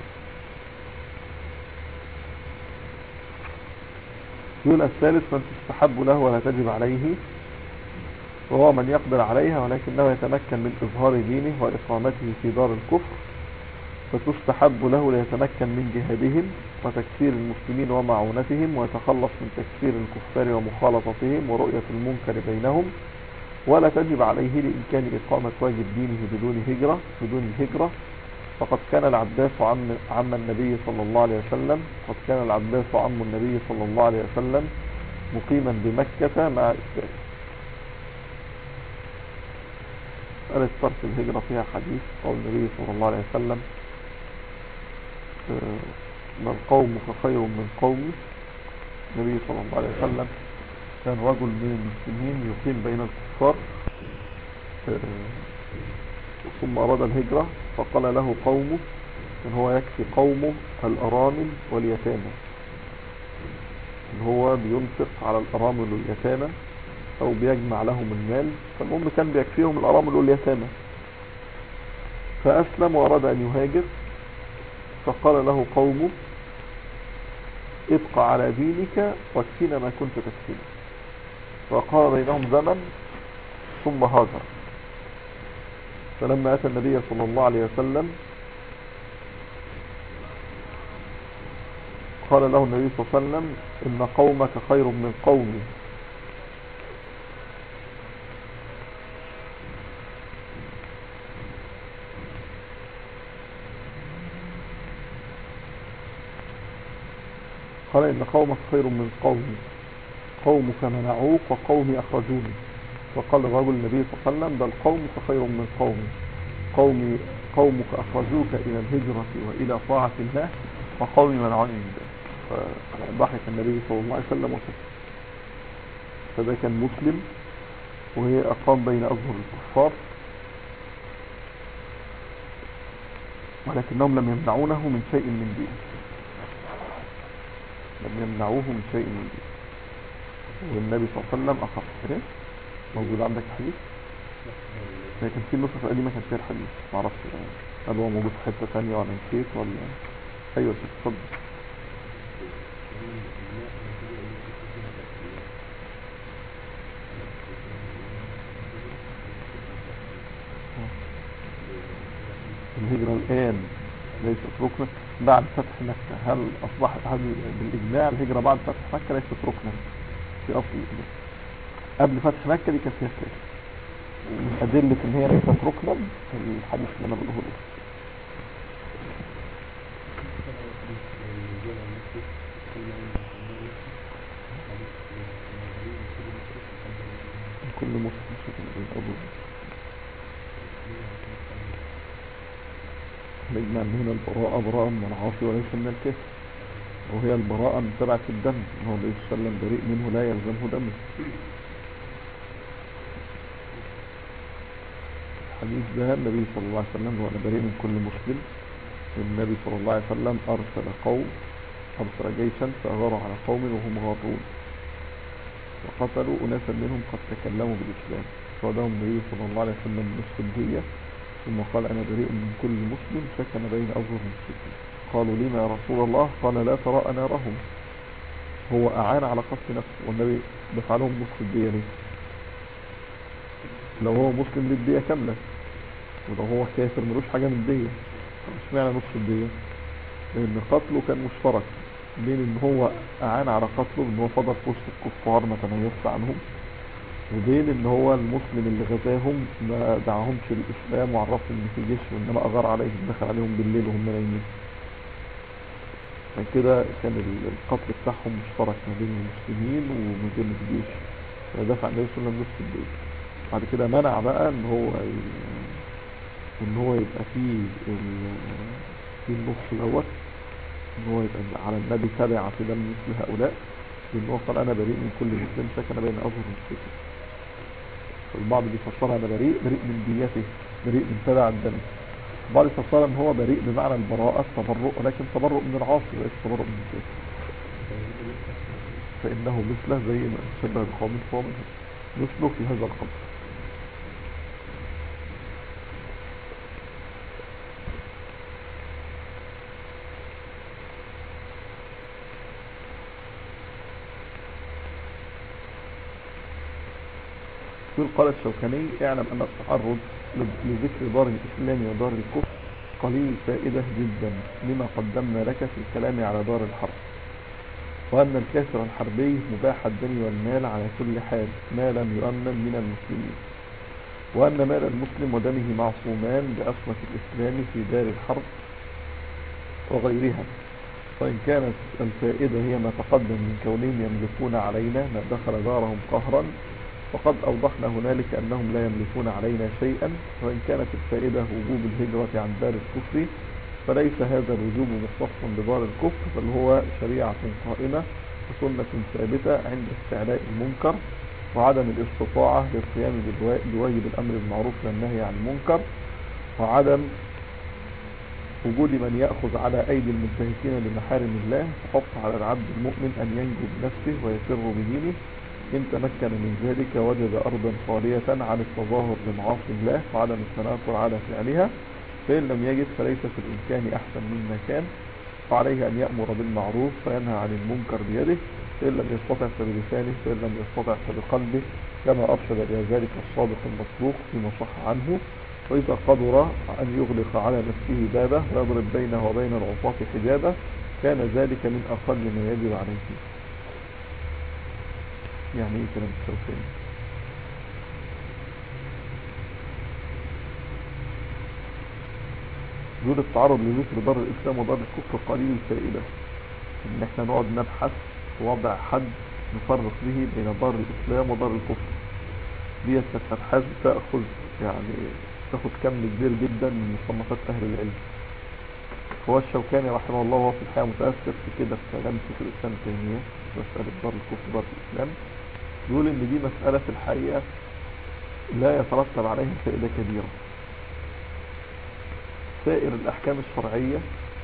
يقول الثالث من تستحب له ولا تجب عليه وهو من يقدر عليها ولكنه يتمكن من إظهار دينه وإقامته في دار الكفر فتستحب له ليتمكن من جهادهم وتكفير المسلمين ومعونتهم ويتخلص من تكفير الكفار ومخالطتهم ورؤية المنكر بينهم ولا تجب عليه لإمكان إقامة واجب دينه بدون هجرة بدون الهجرة فقد كان العباس عم, عم النبي صلى الله عليه وسلم قد كان العباس عم النبي صلى الله عليه وسلم مقيما بمكة مع إسلام مسألة ترك الهجرة فيها حديث قول النبي صلى الله عليه وسلم من قومك خير من قومي النبي صلى الله عليه وسلم كان رجل من المسلمين يقيم بين الكفار ثم أراد الهجرة فقال له قومه ان هو يكفي قومه الأرامل واليتامى ان هو بينفق على الأرامل واليتامى او بيجمع لهم المال فالمهم كان بيكفيهم الأرامل واليتامى فأسلم وأراد أن يهاجر فقال له قومه ابقى على دينك واكفينا ما كنت تكفينا وقال بينهم زمن ثم هاجر فلما أتى النبي صلى الله عليه وسلم قال له النبي صلى الله عليه وسلم إن قومك خير من قومي قال إن قومك خير من قومي قومك منعوك وقومي أخرجوني وقال الرجل النبي صلى الله عليه وسلم بل قومك خير من قومي قومي قومك أخرجوك إلى الهجرة وإلى طاعة الله وقومي منعوني من ذلك فضحك النبي صلى الله عليه وسلم وسكت فده كان مسلم وهي أقام بين أظهر الكفار ولكنهم لم يمنعونه من شيء من دينه لم يمنعوه من شيء من دينه والنبي صلى الله عليه وسلم أخف إيه؟ موجود عندك الحديث لكن في النسخ القديمة كان فيها الحديث معرفش يعني هل هو موجود في حتة ثانية ولا نسيت ولا أيوة اتفضل الهجرة الآن ليست ركنا بعد فتح مكة هل أصبحت هل بالإجماع الهجرة بعد فتح مكة ليست ركنا في أصل الإجماع قبل فتح مكة دي كانت فيها خلاف ومن أدلة إن هي ليست ركنا الحديث اللي أنا بقوله لك كل مسلم شكل بين أبوه نجمع ان هنا البراءة براءة من العاصي وليس من الكافر وهي البراءة من تبعة الدم هو النبي صلى الله عليه وسلم بريء منه لا يلزمه دمه الحديث ده النبي صلى الله عليه وسلم هو أنا بريء من كل مسلم النبي صلى الله عليه وسلم أرسل قوم أرسل جيشا فأغاروا على قوم وهم غاضون وقتلوا أناسا منهم قد تكلموا بالإسلام فودهم النبي صلى الله عليه وسلم نصف الدية ثم قال أنا بريء من كل مسلم سكن بين أظهر المسلمين قالوا لما يا رسول الله قال لا تراء نارهم هو أعان على قتل نفسه والنبي دفع لهم نصف الدية ليه لو هو مسلم للدية كاملة ولو هو كافر ملوش حاجة من الدية مش معنى نصف الدية لأن قتله كان مشترك بين ان هو أعان على قتله ان هو فضل في وسط الكفار ما تميزش عنهم وبين ان هو المسلم اللي غزاهم ما دعاهمش الاسلام وعرفهم ان في جيش وانما اغار عليهم دخل عليهم بالليل وهم نايمين عشان كده كان القتل بتاعهم مشترك ما بين المسلمين وما بين الجيش فدفع النبي صلى الله عليه وسلم نصف الجيش بعد كده منع بقى ان هو ان هو يبقى فيه في النص دوت ان هو يبقى على النبي تبع في دم مثل هؤلاء لان هو قال انا بريء من كل مسلم سكن بين اظهر المسلمين البعض بيفسرها انا بريء بريء من ديته بريء من تبع الدم البعض يفسرها ان هو بريء بمعنى البراءة التبرؤ ولكن تبرؤ من العاصي وليس تبرؤ من الكافر فانه مثله زي ما شبه بقوم فهو مثله في هذا القدر يقول قال الشوكاني اعلم ان التعرض لذكر دار الاسلام ودار الكفر قليل فائدة جدا لما قدمنا لك في الكلام على دار الحرب وأن الكافر الحربي مباح الدم والمال على كل حال ما لم يؤمن من المسلمين وأن مال المسلم ودمه معصومان بأصمة الإسلام في دار الحرب وغيرها وإن كانت الفائدة هي ما تقدم من كونهم يملكون علينا ما دخل دارهم قهرا فقد أوضحنا هنالك أنهم لا يملكون علينا شيئا وإن كانت الفائدة وجوب الهجرة عن دار الكفر فليس هذا الوجوب مختصا بدار الكفر بل هو شريعة قائمة وسنة ثابتة عند استعلاء المنكر وعدم الاستطاعة للقيام بواجب الأمر بالمعروف والنهي عن المنكر وعدم وجود من يأخذ على أيدي المنتهكين لمحارم الله فحق على العبد المؤمن أن ينجو بنفسه ويسر بدينه إن تمكن من ذلك وجد أرضا خالية عن التظاهر بمعاصي الله وعدم التناكر على فعلها فإن لم يجد فليس في الإمكان أحسن مما كان وعليه أن يأمر بالمعروف وينهى عن المنكر بيده فإن لم يستطع فبلسانه فإن لم يستطع فبقلبه كما أرشد إلى ذلك الصادق المصدوق فيما صح عنه وإذا قدر أن يغلق على نفسه بابه ويضرب بينه وبين العصاة حجابه كان ذلك من أقل ما يجب عليه يعني ايه كلام الشوكاني دون التعرض لذكر دار الإسلام ودار الكفر قليل الفائدة إن احنا نقعد نبحث في وضع حد نفرق به بين دار الإسلام ودار الكفر دي أبحاث تأخذ يعني تاخد كم كبير جدا من مصنفات أهل العلم هو الشوكاني رحمه الله وهو في الحقيقة متأثر في كده في كلام شيخ الإسلام تيمية مسألة دار الكفر ودار الإسلام يقول إن دي مسألة في الحقيقة لا يترتب عليها فائدة كبيرة سائر الأحكام الشرعية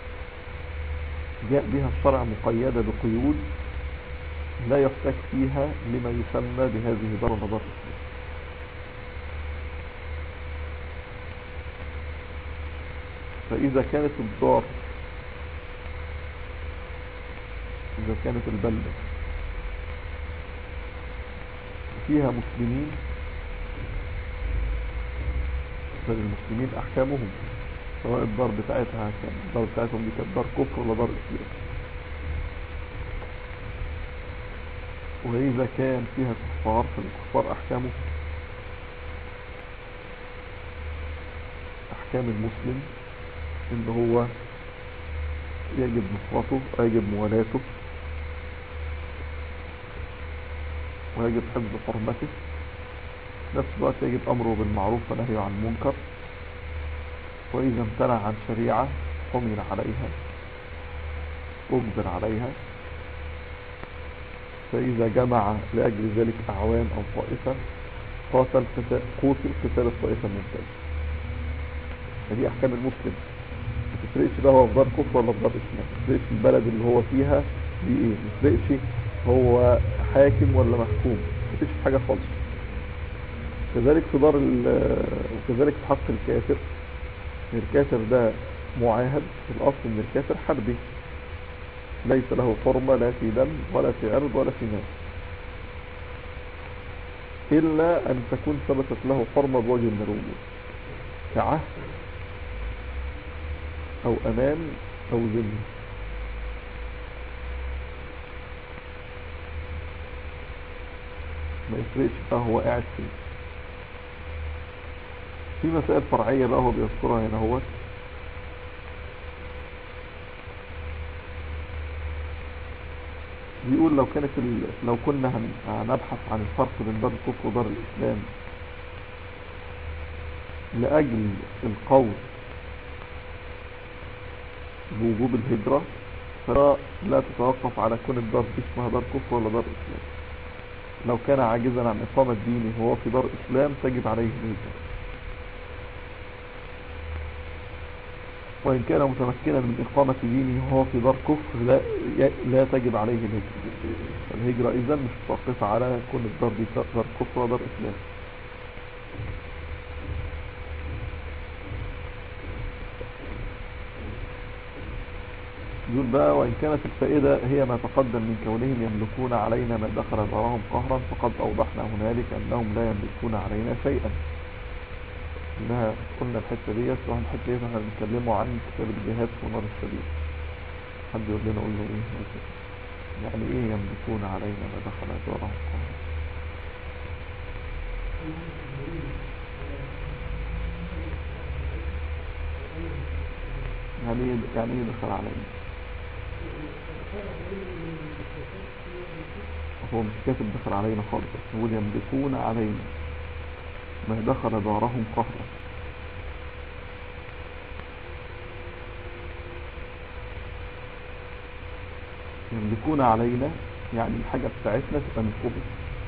جاء بها الشرع مقيدة بقيود لا يحتاج فيها لما يسمى بهذه دار ودار الإسلام فإذا كانت الدار إذا كانت البلدة فيها مسلمين فللمسلمين أحكامهم سواء الدار بتاعتها كان الدار بتاعتهم دي كانت دار كفر ولا دار إسلام وإذا كان فيها كفار فالكفار أحكامه أحكام المسلم إن هو يجب نصرته ويجب موالاته ويجب حفظ حرمته في نفس الوقت يجب أمره بالمعروف ونهيه عن المنكر وإذا امتنع عن شريعة حمل عليها أجبر عليها فإذا جمع لأجل ذلك أعوان أو طائفة قاتل قوتل قتال الطائفة الممتازة فدي أحكام المسلم ما تفرقش بقى هو في دار كفر ولا في دار إسلام ما تفرقش البلد اللي هو فيها دي إيه ما تفرقش هو حاكم ولا محكوم ما تفرقش في حاجة خالص كذلك في دار وكذلك في حق الكافر الكافر ده معاهد في الأصل ان الكافر حربي ليس له حرمة لا في دم ولا في عرض ولا في مال إلا أن تكون ثبتت له حرمة بوجه من الوجود كعهد أو أمان أو ذمة ما يفرقش بقى هو قاعد فين في مسائل فرعية بقى هو بيذكرها هنا هو بيقول لو كانت ال... لو كنا هن... هنبحث عن الفرق بين دار الكفر ودار الإسلام لأجل القول بوجوب الهجرة فلا تتوقف على كون الدار دي اسمها دار كفر ولا دار إسلام لو كان عاجزا عن إقامة دينه وهو في دار إسلام تجب عليه الهجرة وإن كان متمكنا من إقامة دينه وهو في دار كفر لا, لا تجب عليه الهجرة الهجرة إذا مش متوقفة على كون الدار دي دار كفر ودار إسلام يقول بقى وإن كانت الفائدة هي ما تقدم من كونهم يملكون علينا ما دخل دارهم قهرا فقد أوضحنا هنالك أنهم لا يملكون علينا شيئا إنها قلنا الحتة ديت وعن الحتة ديت احنا بنتكلموا عن كتاب الجهاد في نار السبيل حد يقول لنا قول له ايه يعني ايه يملكون علينا ما دخل دارهم قهرا يعني ايه يعني ايه دخل علينا هو مش كاتب دخل علينا خالص بيقول يملكون علينا ما دخل دارهم قهرا يملكون علينا يعني الحاجة بتاعتنا تبقى ملكهم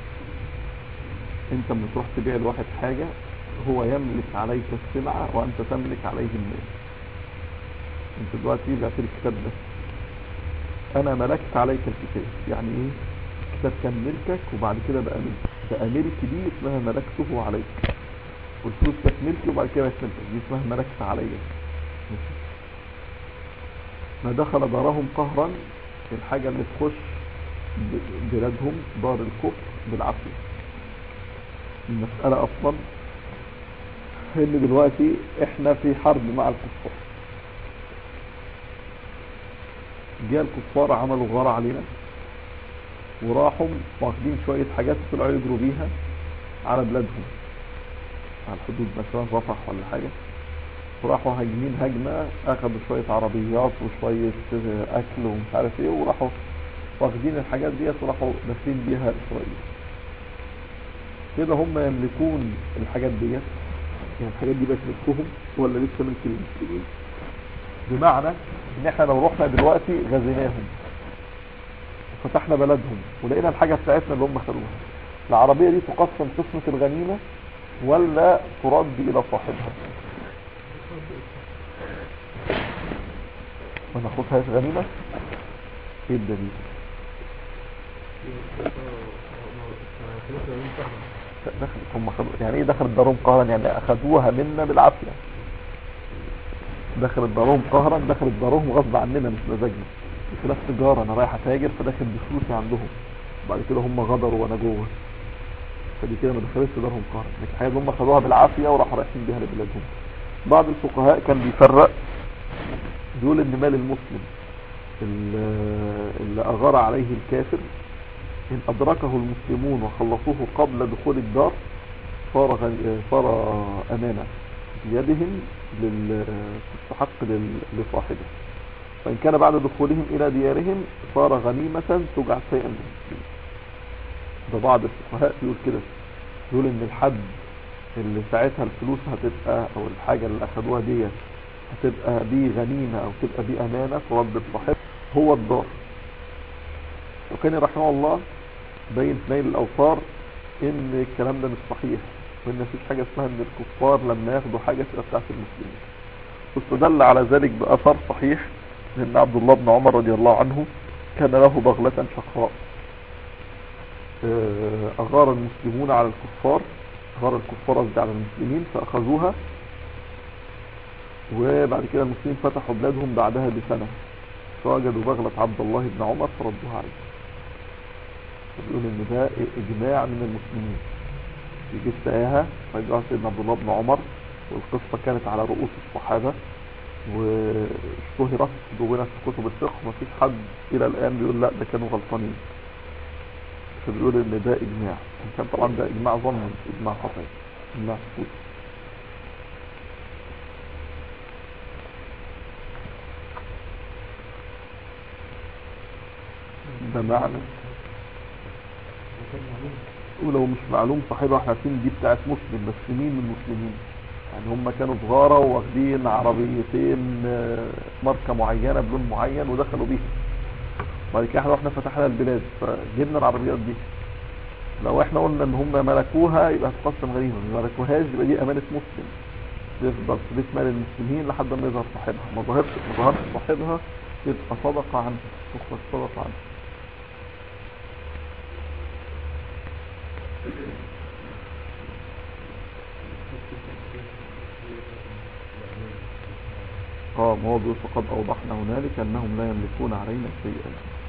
انت لما تروح تبيع لواحد حاجة هو يملك عليك السلعة وانت تملك عليه المال انت دلوقتي بعت لي الكتاب ده انا ملكت عليك الكتاب يعني ايه الكتاب كان ملكك وبعد كده بقى ملك بقى ملك دي اسمها ملكته عليك والفلوس كانت ملكي وبعد كده بقت ملكك دي اسمها ملكت عليا ما دخل دارهم قهرا الحاجة اللي تخش بلادهم دار الكفر بالعافية المسألة اصلا ان دلوقتي احنا في حرب مع الكفار جاء الكفار عملوا غارة علينا وراحوا واخدين شوية حاجات طلعوا يجروا بيها على بلادهم على الحدود مثلا رفح ولا حاجة وراحوا هاجمين هجمة اخدوا شوية عربيات وشوية اكل ومش عارف ايه وراحوا واخدين الحاجات ديت وراحوا داخلين بيها اسرائيل كده هم يملكون الحاجات ديت يعني الحاجات دي بقت ملكهم ولا لسه ملك المسلمين بمعنى ان احنا لو رحنا دلوقتي غزيناهم وفتحنا بلدهم ولقينا الحاجة بتاعتنا اللي هم خدوها العربية دي تقسم قسمة الغنيمة ولا ترد الى صاحبها ما ناخدهاش غنيمة ايه الدليل دخلت هم خدوا يعني ايه دخلت دارهم قهرا يعني اخذوها منا بالعافية دخلت دارهم قهرا دخلت دارهم غصب عننا مش مزاجنا بخلاف تجارة انا رايح اتاجر فداخل بفلوسي عندهم بعد كده هم غدروا وانا جوه فدي كده ما دخلتش دارهم قهرا لكن حاجة هم خدوها بالعافية وراحوا رايحين بيها لبلادهم بعض الفقهاء كان بيفرق دول ان مال المسلم اللي اللي اغار عليه الكافر ان ادركه المسلمون وخلصوه قبل دخول الدار صار غني- صار امانه بيدهم لل- تستحق لل- لصاحبه وان كان بعد دخولهم الى ديارهم صار غنيمه تجعل شيئا للمسلمين ده بعض الفقهاء يقول كده يقول ان الحد اللي ساعتها الفلوس هتبقى او الحاجه اللي اخدوها ديت هتبقى دي غنيمه او تبقى دي امانه ترد لصاحبها هو الدار وكان رحمه الله بين في نيل الاوطار ان الكلام ده مش صحيح وان مفيش حاجه اسمها ان الكفار لما ياخدوا حاجه تبقى بتاعت المسلمين واستدل على ذلك باثر صحيح لان عبد الله بن عمر رضي الله عنه كان له بغلة شقراء آه، اغار المسلمون على الكفار اغار الكفار قصدي على المسلمين فاخذوها وبعد كده المسلمين فتحوا بلادهم بعدها بسنة فوجدوا بغلة عبد الله بن عمر فردوها عليه بيقول ان ده اجماع من المسلمين يجي استاها رجعها سيدنا عبد الله بن عمر والقصة كانت على رؤوس الصحابة واشتهرت جوانا في كتب الفقه ومفيش حد الى الان بيقول لا ده كانوا غلطانين فبيقول ان ده اجماع إن كان طبعا ده اجماع ظن مش اجماع قطعي اجماع سكوت ده معنى ولو مش معلوم صاحبها احنا عارفين دي بتاعت مسلم بس مين من المسلمين يعني هم كانوا صغارة واخدين عربيتين آه، ماركة معينة بلون معين ودخلوا بيها بعد كده احنا رحنا فتحنا البلاد فجبنا العربيات دي لو احنا قلنا ان هم ملكوها يبقى هتقسم غنيمة ما ملكوهاش يبقى دي امانة مسلم تفضل في بيت مال المسلمين لحد ما يظهر صاحبها ما ظهرش ما ظهرش صاحبها يبقى صدقة عنه تخرج صدقة عنه اه ما هو بيقول فقد اوضحنا هنالك انهم لا يملكون علينا شيئا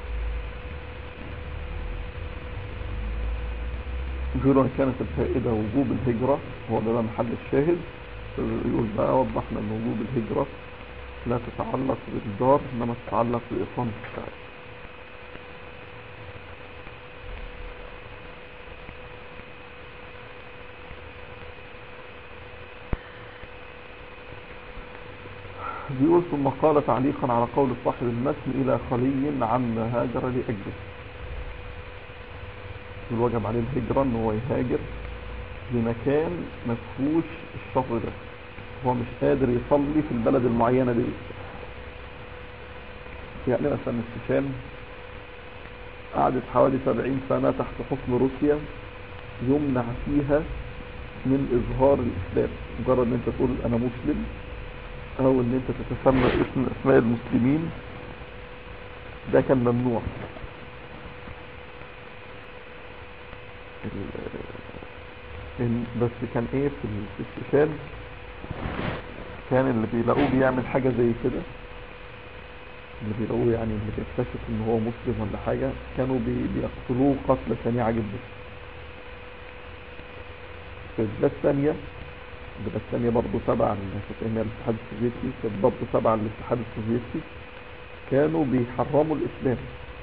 بيقولوا ان كانت الفائدة وجوب الهجرة هو ده بقى محل الشاهد يقول بقى وضحنا ان وجوب الهجرة لا تتعلق بالدار انما تتعلق بإقامة الشعب بيقول ثم قال تعليقا على قول صاحب المتن إلى خلي عما هاجر لأجله الوجب عليه الهجرة ان هو يهاجر لمكان مفهوش الشر ده هو مش قادر يصلي في البلد المعينة دي يعني مثلا الشيشان قعدت حوالي 70 سنة تحت حكم روسيا يمنع فيها من إظهار الإسلام مجرد ان انت تقول انا مسلم او ان انت تتسمى اسم اسماء المسلمين ده كان ممنوع ال- بس كان ايه في ال- في الشيشان كان اللي بيلاقوه بيعمل حاجة زي كده اللي بيلاقوه يعني اللي بيكتشف ان هو مسلم ولا حاجة كانوا بي- بيقتلوه قتلة شنيعة جدا في البلاد الثانية البلاد الثانية برضه تبع ال- كانت هي الاتحاد السوفيتي كانت برضه تبع الاتحاد السوفيتي كانوا بيحرموا الإسلام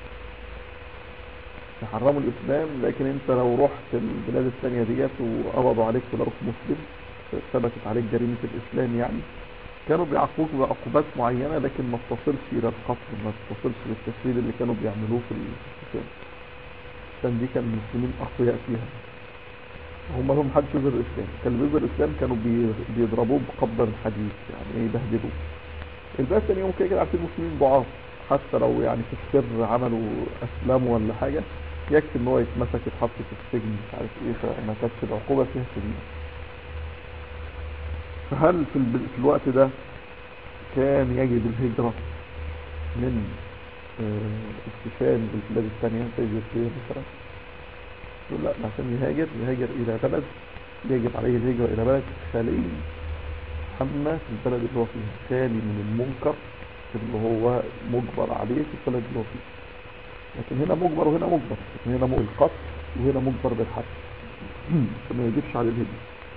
يحرموا الإسلام لكن أنت لو رحت البلاد الثانية ديت وقبضوا عليك ولو مسلم ثبتت عليك جريمة الإسلام يعني كانوا بيعاقبوك بعقوبات معينة لكن ما تصلش إلى القتل ما تصلش للتسليل اللي كانوا بيعملوه في الإسلام عشان دي كان المسلمين أقوياء فيها هم لهم حد يظهر الإسلام كان اللي بيظهر الإسلام كانوا بي- بيضربوه بقبض الحديد يعني إيه يبهدلوه الباقي التاني يوم كده كده عارفين المسلمين ضعاف حتى لو يعني في السر عملوا أسلموا ولا حاجة يكفي إن هو يتمسك يتحط في السجن مش عارف إيه فما كانتش العقوبة فيها شديدة فهل في, الب... في الوقت ده كان يجب الهجرة من آه، السفان بالبلاد الثانية زي تركيا مثلا يقول لا عشان يهاجر يهاجر إلى بلد يجب عليه الهجرة إلى بلد خالي حمى في البلد اللي هو فيها خالي من المنكر اللي هو مجبر عليه في البلد اللي هو فيه لكن هنا مجبر وهنا مجبر لكن هنا مجبر بالقتل وهنا مجبر بالحبس فما يجبش عليه الهجرة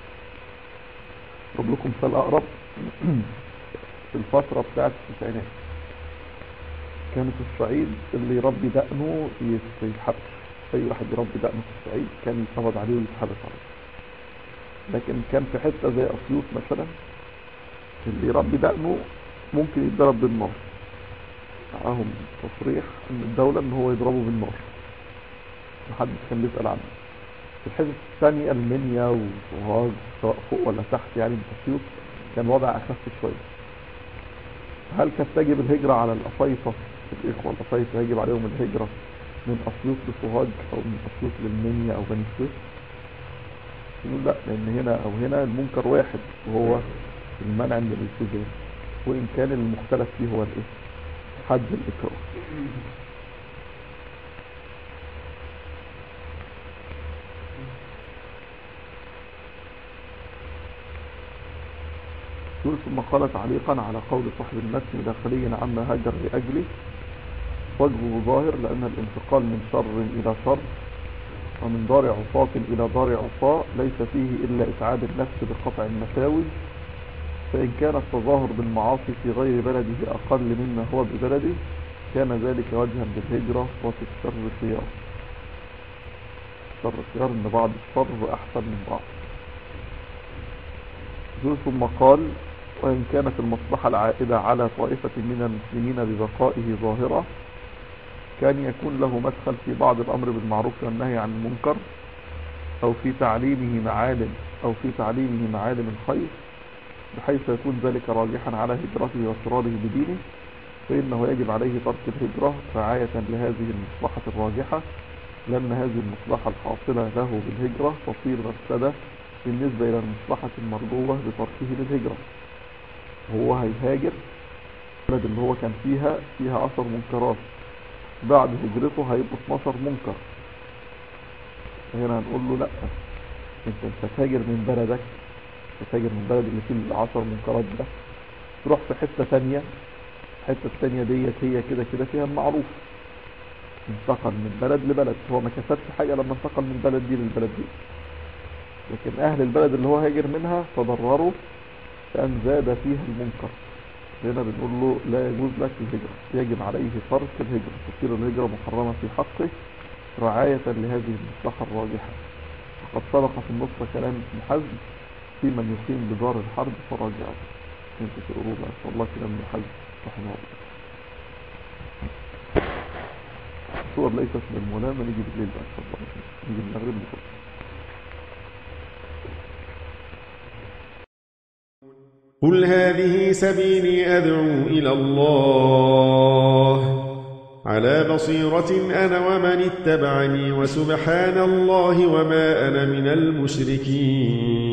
اضرب لكم مثال اقرب في الفترة بتاعت التسعينات كان في الصعيد اللي يربي دقنه يت- يتحبس اي واحد يربي دقنه في الصعيد كان يتقبض عليه ويتحبس عليه لكن كان في حتة زي اسيوط مثلا اللي يربي دقنه ممكن يتضرب بالنار معاهم تصريح من الدولة ان هو يضربه بالنار محدش كان بيسأل عنه في الحتة الثانية المنيا وسوهاج سواء فوق ولا تحت يعني من اسيوط كان وضع اخف شوية هل كانت تجب الهجرة على الأصيفة الإخوة الأصيفة يجب عليهم الهجرة من أسيوط لسوهاج أو من أسيوط للمنيا أو بني سويف يقول لا لأن هنا أو هنا المنكر واحد وهو المنع من الالتزام وإن كان المختلف فيه هو الإيه حد الإكراه يقول ثم قال تعليقا على قول صاحب المتن داخليا عما هاجر لأجله وجهه ظاهر لأن الانتقال من شر إلى شر ومن دار عصاة إلى دار عصاة ليس فيه إلا إسعاد النفس بقطع المساوي فإن كان التظاهر بالمعاصي في غير بلده أقل مما هو ببلده كان ذلك وجها بالهجرة وفي الشر خيار الشر خيار إن بعض الشر أحسن من بعض يقول ثم قال وإن كانت المصلحة العائدة على طائفة من المسلمين ببقائه ظاهرة كان يكون له مدخل في بعض الأمر بالمعروف والنهي عن المنكر أو في تعليمه معالم أو في تعليمه معالم الخير بحيث يكون ذلك راجحا على هجرته واضطراده بدينه فإنه يجب عليه ترك الهجرة رعاية لهذه المصلحة الراجحة لأن هذه المصلحة الحاصلة له بالهجرة تصير مفسدة بالنسبة إلى المصلحة المرجوة بتركه للهجرة هو هيهاجر البلد اللي هو كان فيها فيها أثر منكرات بعد هجرته هيبقى 12 منكر فهنا هنقول له لا انت مش هتهاجر من بلدك هتهاجر من بلد اللي فيه العشر منكرات ده تروح في حتة تانية الحتة التانية ديت هي كده كده فيها المعروف انتقل من بلد لبلد هو ما كسبش حاجة لما انتقل من بلد دي للبلد دي لكن أهل البلد اللي هو هاجر منها تضرروا لأن زاد فيها المنكر هنا بنقول له لا يجوز لك الهجرة يجب عليه ترك الهجرة تصير الهجرة محرمة في حقه رعاية لهذه المصلحة الراجحة وقد سبق في النص كلام ابن حزم في من يقيم بدار الحرب فراجعه انت تقولوا بقى ان شاء الله كلام ابن حزم رحمه الله الصور ليست من المنام نيجي بالليل بقى ان شاء الله نيجي المغرب نخلص قل هذه سبيلي أدعو إلى الله على بصيرة أنا ومن اتبعني وسبحان الله وما أنا من المشركين